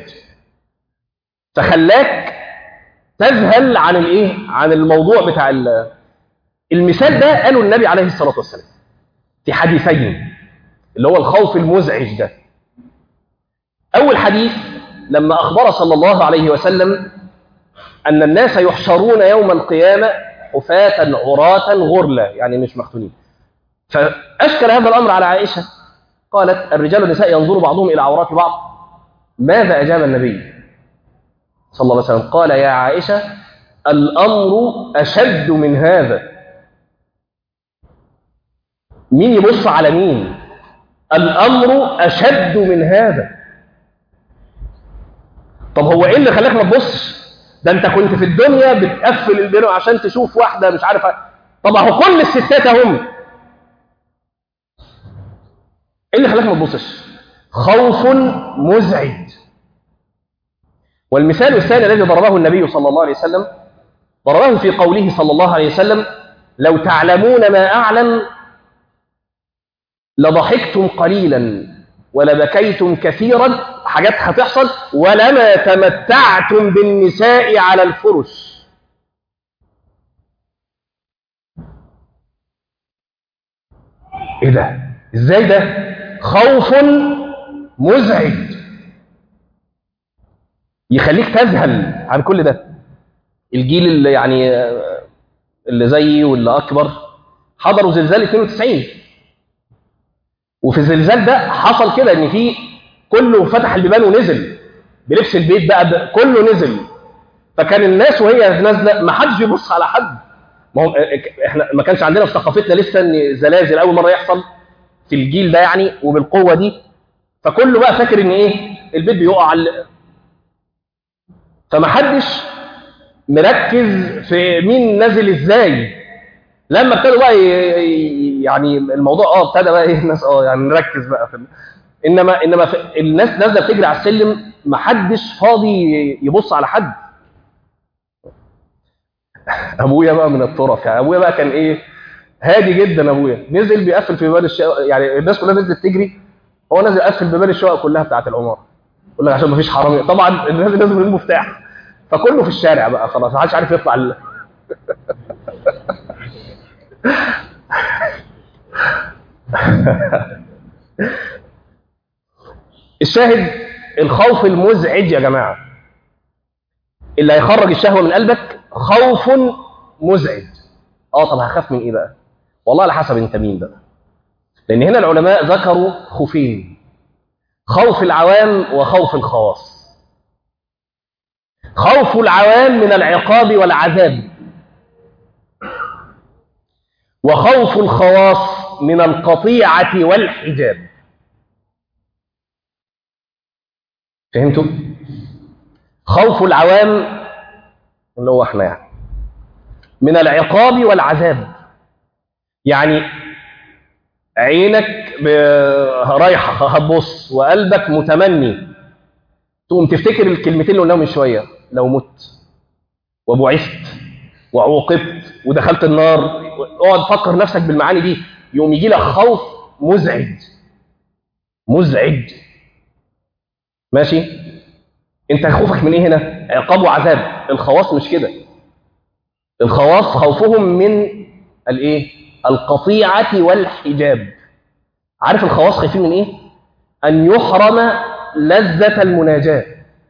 فخلاك تذهل عن الايه عن الموضوع بتاع ال- المثال ده قاله النبي عليه الصلاه والسلام في حديثين اللي هو الخوف المزعج ده اول حديث لما اخبر صلى الله عليه وسلم ان الناس يحشرون يوم القيامه حفاة عراة غرلا يعني مش مختونين فاشكل هذا الامر على عائشه قالت الرجال والنساء ينظر بعضهم الى عورات بعض ماذا اجاب النبي صلى الله عليه وسلم قال يا عائشه الامر اشد من هذا مين يبص على مين الامر اشد من هذا طب هو ايه اللي خلاك ما تبصش ده انت كنت في الدنيا بتقفل البنو عشان تشوف واحده مش عارفه طب اهو كل الستات اهم ايه اللي خلاك ما تبصش خوف مزعج والمثال الثاني الذي ضربه النبي صلى الله عليه وسلم ضربه في قوله صلى الله عليه وسلم لو تعلمون ما اعلم لضحكتم قليلا ولبكيتم كثيرا حاجات هتحصل ولما تمتعتم بالنساء على الفرش ايه ده ازاي ده خوف مزعج يخليك تذهل عن كل ده الجيل اللي يعني اللي زيي واللي اكبر حضروا زلزال 92 وفي الزلزال ده حصل كده ان في كله فتح البيبان ونزل بلبس البيت بقى ب- كله نزل فكان الناس وهي نازله ما حدش بيبص على حد ما هو احنا ما كانش عندنا في ثقافتنا لسه ان زلازل اول مره يحصل في الجيل ده يعني وبالقوه دي فكله بقى فاكر ان ايه البيت بيقع على فما حدش مركز في مين نازل ازاي لما ابتدوا بقى ي- ي- يعني الموضوع اه ابتدى بقى ايه الناس اه يعني نركز بقى في انما انما في الناس نازله بتجري على السلم ما حدش فاضي يبص على حد ابويا بقى من الطرف يعني ابويا بقى كان ايه هادي جدا ابويا نزل بيقفل في بيبان الشقق يعني الناس كلها نزلت تجري هو نازل قفل بيبان الشقق كلها بتاعت العماره يقول لك عشان ما فيش حرامي طبعا الناس نازل بالمفتاح فكله في الشارع بقى خلاص ما حدش عارف يطلع ال... الشاهد الخوف المزعج يا جماعه اللي هيخرج الشهوه من قلبك خوف مزعج اه طب هخاف من ايه بقى والله على حسب انت مين بقى لان هنا العلماء ذكروا خوفين خوف العوام وخوف الخواص خوف العوام من العقاب والعذاب وخوف الخواص من القطيعه والحجاب فهمتوا خوف العوام اللي هو احنا يعني من العقاب والعذاب يعني عينك ب- رايحه هتبص وقلبك متمني تقوم تفتكر الكلمتين اللي قلناهم من شويه لو مت وبعثت وعوقبت ودخلت النار اقعد فكر نفسك بالمعاني دي يقوم يجي لك خوف مزعج مزعج ماشي انت خوفك من ايه هنا عقاب وعذاب الخواص مش كده الخواص خوفهم من الايه القطيعه والحجاب عارف الخواص خايفين من ايه ان يحرم لذه المناجاه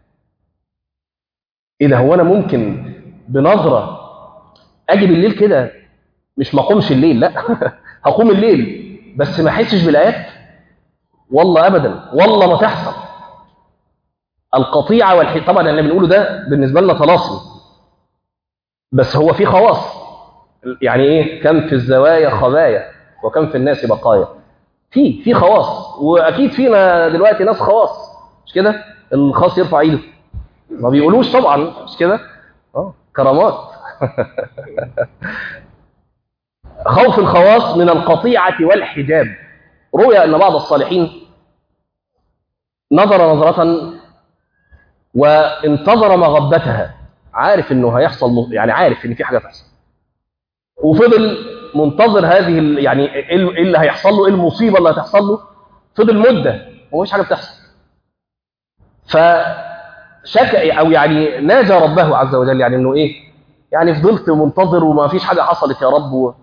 ايه ده هو انا ممكن بنظره اجي بالليل كده مش ما اقومش الليل لا هقوم الليل بس ما احسش بالايات والله ابدا والله ما تحصل القطيعه والحي طبعا اللي بنقوله ده بالنسبه لنا طلاسم بس هو في خواص يعني ايه كم في الزوايا خبايا وكم في الناس بقايا في في خواص واكيد فينا دلوقتي ناس خواص مش كده الخاص يرفع ايده ما بيقولوش طبعا مش كده اه كرامات خوف الخواص من القطيعه والحجاب روي أن بعض الصالحين نظر نظرة وانتظر مغبتها عارف انه هيحصل يعني عارف ان في حاجه تحصل وفضل منتظر هذه ال- يعني ايه ال- إيه اللي هيحصل له ايه المصيبه اللي هتحصل له فضل مده ومفيش حاجه بتحصل فشكى او يعني ناجى ربه عز وجل يعني انه ايه يعني فضلت منتظر وما فيش حاجه حصلت يا رب و...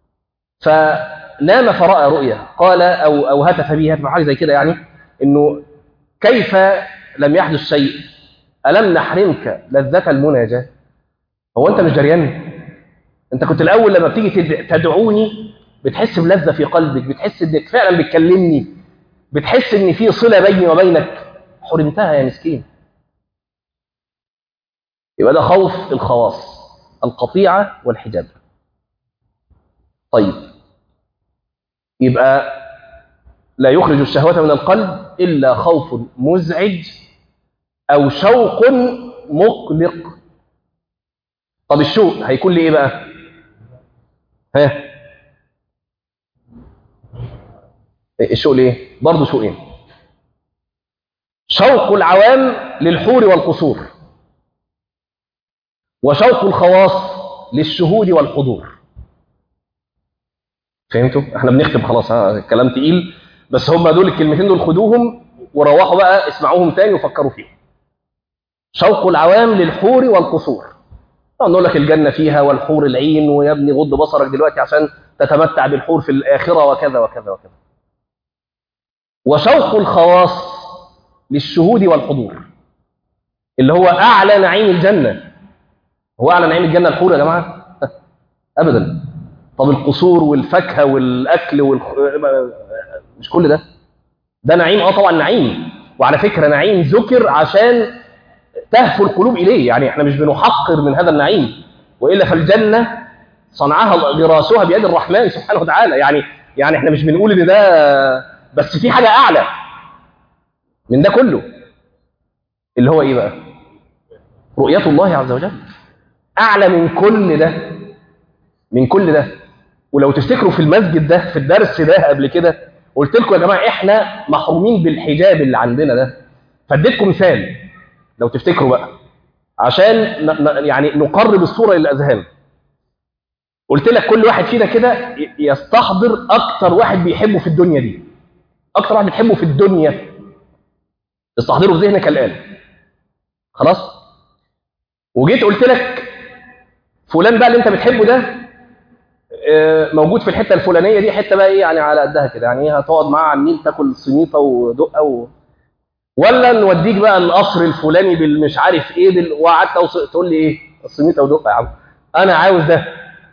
فنام فراى رؤيا قال او او هتف به هتف حاجه زي كده يعني انه كيف لم يحدث شيء ألم نحرمك لذة المناجاة هو أنت مش جريان أنت كنت الأول لما بتيجي تد- تدعوني بتحس بلذة في قلبك بتحس إنك فعلا بتكلمني بتحس إن في صلة بيني وبينك حرمتها يا مسكين يبقى ده خوف الخواص القطيعة والحجاب طيب يبقى لا يخرج الشهوة من القلب إلا خوف مزعج أو شوق مقلق طب الشوق هيكون لي إيه بقى؟ ها؟ الشوق ليه؟ برضه شوقين شوق العوام للحور والقصور وشوق الخواص للشهود والحضور فهمتوا؟ احنا بنختم خلاص ها الكلام تقيل بس هم دول الكلمتين دول خدوهم وروحوا بقى اسمعوهم تاني وفكروا فيهم شوق العوام للحور والقصور نقول لك الجنة فيها والحور العين ويا ابني غض بصرك دلوقتي عشان تتمتع بالحور في الآخرة وكذا وكذا وكذا وشوق الخواص للشهود والحضور اللي هو أعلى نعيم الجنة هو أعلى نعيم الجنة الحور يا جماعة أبدا طب القصور والفاكهة والأكل والخ... مش كل ده ده نعيم اه طبعا نعيم وعلى فكرة نعيم ذكر عشان تهفو القلوب إليه يعني احنا مش بنحقر من هذا النعيم وإلا فالجنة صنعها غراسها بيد الرحمن سبحانه وتعالى يعني يعني احنا مش بنقول ان ده بس في حاجة أعلى من ده كله اللي هو إيه بقى رؤية الله عز وجل أعلى من كل ده من كل ده ولو تفتكروا في المسجد ده في الدرس ده قبل كده قلت لكم يا جماعة احنا محرومين بالحجاب اللي عندنا ده فاديتكم مثال لو تفتكروا بقى عشان ن- ن- يعني نقرب الصورة للأذهان قلت لك كل واحد فينا كده ي- يستحضر أكتر واحد بيحبه في الدنيا دي أكتر واحد بتحبه في الدنيا استحضره في ذهنك الآن خلاص وجيت قلت لك فلان بقى اللي انت بتحبه ده آه، موجود في الحته الفلانيه دي حته بقى ايه يعني على قدها كده يعني ايه هتقعد معاه على النيل تاكل سميطه ودقه و... ولا نوديك بقى القصر الفلاني بالمش عارف ايه بال... وقعدت أوص- تقول لي ايه السميطه ودقه يا عم انا عاوز ده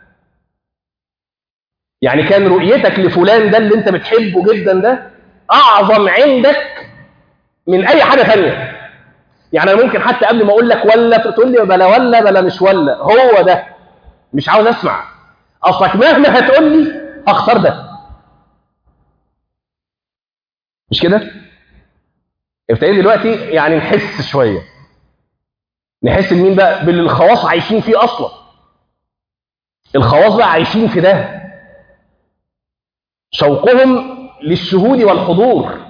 يعني كان رؤيتك لفلان ده اللي انت بتحبه جدا ده اعظم عندك من اي حاجه ثانيه يعني انا ممكن حتى قبل ما اقول لك ولا تقول لي بلا ولا بلا مش ولا هو ده مش عاوز اسمع اصلك مهما هتقول لي هختار ده مش كده ابتدي دلوقتي يعني نحس شويه نحس بمين بقى باللي الخواص عايشين فيه اصلا الخواص بقى عايشين في ده شوقهم للشهود والحضور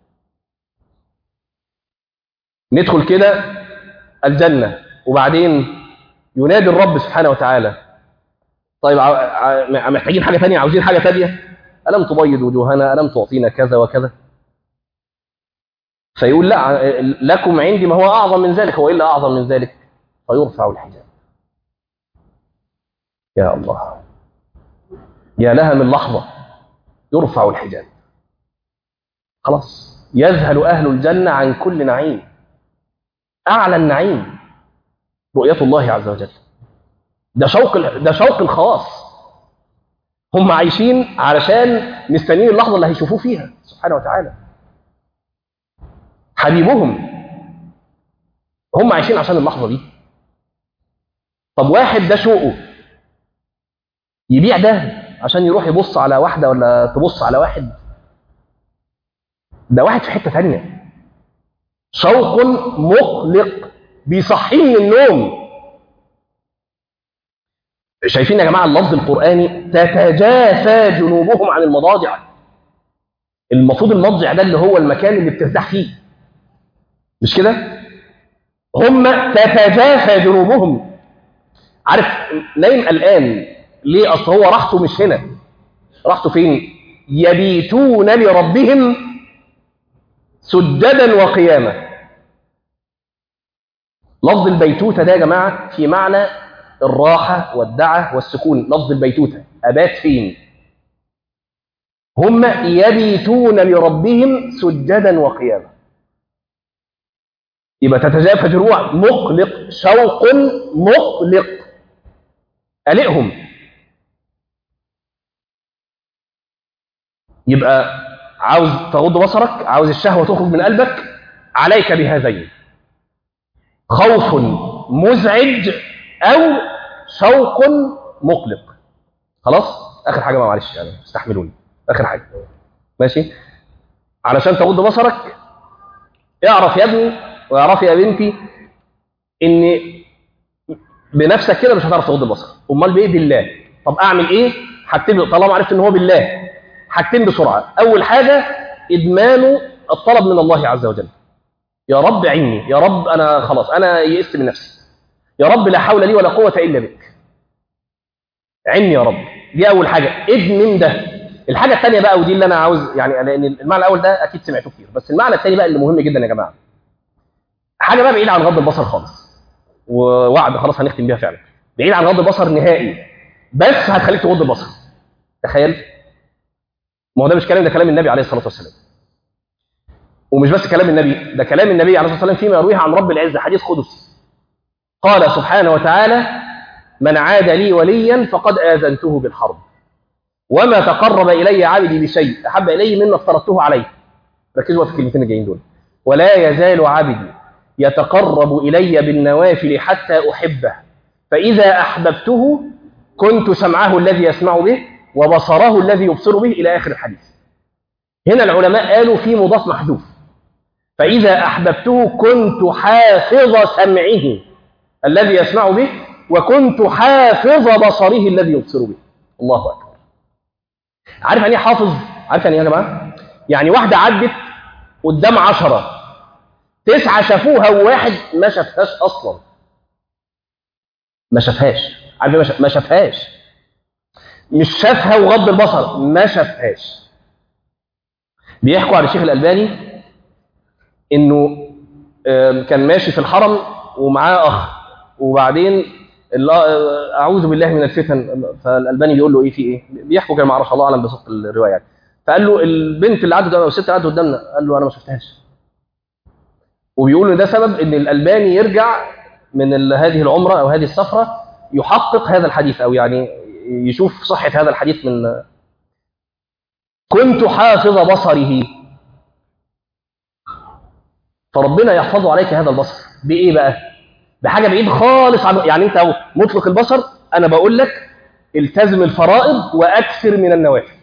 ندخل كده الجنة وبعدين ينادي الرب سبحانه وتعالى طيب ع- ع- محتاجين حاجة تانية عاوزين حاجة تانية ألم تبيض وجوهنا ألم تعطينا كذا وكذا فيقول لا لكم عندي ما هو أعظم من ذلك هو إلا أعظم من ذلك فيرفع الحجاب يا الله يا لها من لحظة يرفع الحجاب خلاص يذهل أهل الجنة عن كل نعيم أعلى النعيم رؤية الله عز وجل ده شوق ده شوق الخواص هم عايشين علشان مستنيين اللحظة اللي هيشوفوه فيها سبحانه وتعالى حبيبهم هم عايشين عشان اللحظة دي طب واحد ده شوقه يبيع ده عشان يروح يبص على واحدة ولا تبص على واحد ده واحد في حتة تانية شوق مقلق بيصحيه من النوم شايفين يا جماعة اللفظ القرآني تتجافى جنوبهم عن المضاجع المفروض المضجع ده اللي هو المكان اللي بترتاح فيه مش كده هم تتجافى جنوبهم عارف نايم قلقان ليه اصل هو راحته مش هنا راحته فين يبيتون لربهم سجدا وقياما لفظ البيتوتة ده يا جماعة في معنى الراحة والدعة والسكون لفظ البيتوتة أبات فين هم يبيتون لربهم سجدا وقياما يبقى تتجافى جروع مقلق شوق مقلق قلقهم يبقى عاوز تغض بصرك عاوز الشهوة تخرج من قلبك عليك بهذين خوف مزعج أو شوق مقلق خلاص آخر حاجة بقى معلش يعني استحملوني آخر حاجة ماشي علشان تغض بصرك اعرف يا ابني واعرفي يا بنتي ان بنفسك كده مش هتعرف تغض البصر امال بايه بالله طب اعمل ايه حاجتين طالما عرفت ان هو بالله حاجتين بسرعه اول حاجه ادمان الطلب من الله عز وجل يا رب عني يا رب انا خلاص انا يئست من نفسي يا رب لا حول لي ولا قوه الا بك عني يا رب دي اول حاجه ادمن ده الحاجه الثانيه بقى ودي اللي انا عاوز يعني لان المعنى الاول ده اكيد سمعتوه كتير بس المعنى الثاني بقى اللي مهم جدا يا جماعه حاجه بقى بعيد عن غض البصر خالص ووعد خلاص هنختم بيها فعلا بعيد عن غض البصر نهائي بس هتخليك تغض البصر تخيل ما هو ده مش كلام ده كلام النبي عليه الصلاه والسلام ومش بس كلام النبي ده كلام النبي عليه الصلاه والسلام فيما يرويه عن رب العزه حديث قدسي قال سبحانه وتعالى من عاد لي وليا فقد اذنته بالحرب وما تقرب الي عبدي بشيء احب الي مما افترضته عليه ركزوا في الكلمتين الجايين دول ولا يزال عبدي يتقرب إلي بالنوافل حتى أحبه فإذا أحببته كنت سمعه الذي يسمع به وبصره الذي يبصر به إلى آخر الحديث هنا العلماء قالوا في مضاف محذوف فإذا أحببته كنت حافظ سمعه الذي يسمع به وكنت حافظ بصره الذي يبصر به الله أكبر عارف يعني حافظ عارف يعني يا جماعة يعني واحدة عدت قدام عشرة تسعة شافوها وواحد ما شافهاش أصلا ما شافهاش عارف ما شافهاش مش شافها وغض البصر ما شافهاش بيحكوا عن الشيخ الألباني إنه كان ماشي في الحرم ومعاه أخ وبعدين أعوذ بالله من الفتن فالألباني بيقول له إيه في إيه بيحكوا كده ما أعرفش الله أعلم بصدق الرواية يعني فقال له البنت اللي عدت أو الست اللي عدت قدامنا قال له أنا ما شفتهاش وبيقول ان ده سبب ان الالباني يرجع من هذه العمره او هذه السفره يحقق هذا الحديث او يعني يشوف صحه هذا الحديث من كنت حافظ بصره فربنا يحفظ عليك هذا البصر بايه بقى بحاجه بعيد خالص عن يعني انت مطلق البصر انا بقول لك التزم الفرائض واكثر من النوافل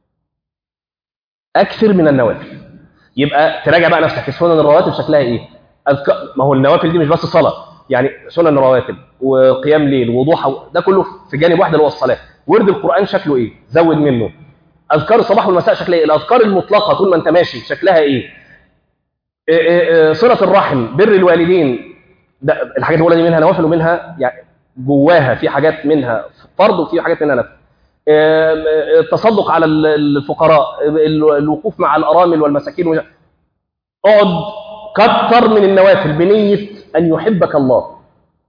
اكثر من النوافل يبقى تراجع بقى نفسك سنن الرواتب شكلها ايه أذكر ما هو النوافل دي مش بس صلاه يعني سنن رواتب وقيام ليل وضحى ده كله في جانب واحد اللي هو الصلاه ورد القران شكله ايه زود منه اذكار الصباح والمساء شكلها ايه الاذكار المطلقه طول ما انت ماشي شكلها ايه, إيه, إيه صله الرحم بر الوالدين ده الحاجات الاولى دي منها نوافل ومنها يعني جواها في حاجات منها فرض وفي حاجات منها نفل التصدق على الفقراء الوقوف مع الارامل والمساكين اقعد كتر من النوافل بنيه ان يحبك الله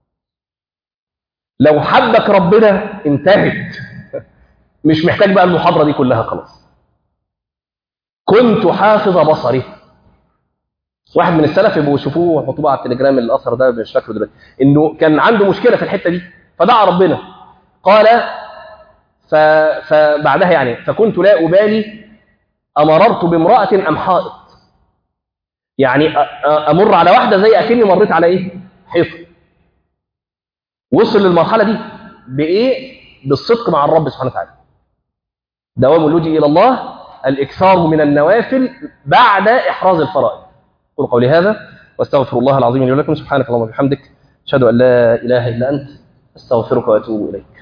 لو حبك ربنا انتهت مش محتاج بقى المحاضره دي كلها خلاص كنت حافظ بصري واحد من السلف يبقوا يشوفوه ويحطوه على التليجرام الاثر ده مش فاكره دلوقتي انه كان عنده مشكله في الحته دي فدعا ربنا قال ف... فبعدها يعني فكنت لا أبالي أمررت بامرأة أم حائط يعني أمر على واحدة زي أكني مريت على إيه حيط وصل للمرحلة دي بإيه بالصدق مع الرب سبحانه وتعالى دوام اللجوء إلى الله الإكثار من النوافل بعد إحراز الفرائض قل قولي هذا واستغفر الله العظيم لي ولكم سبحانك اللهم وبحمدك أشهد أن لا إله إلا أنت أستغفرك وأتوب إليك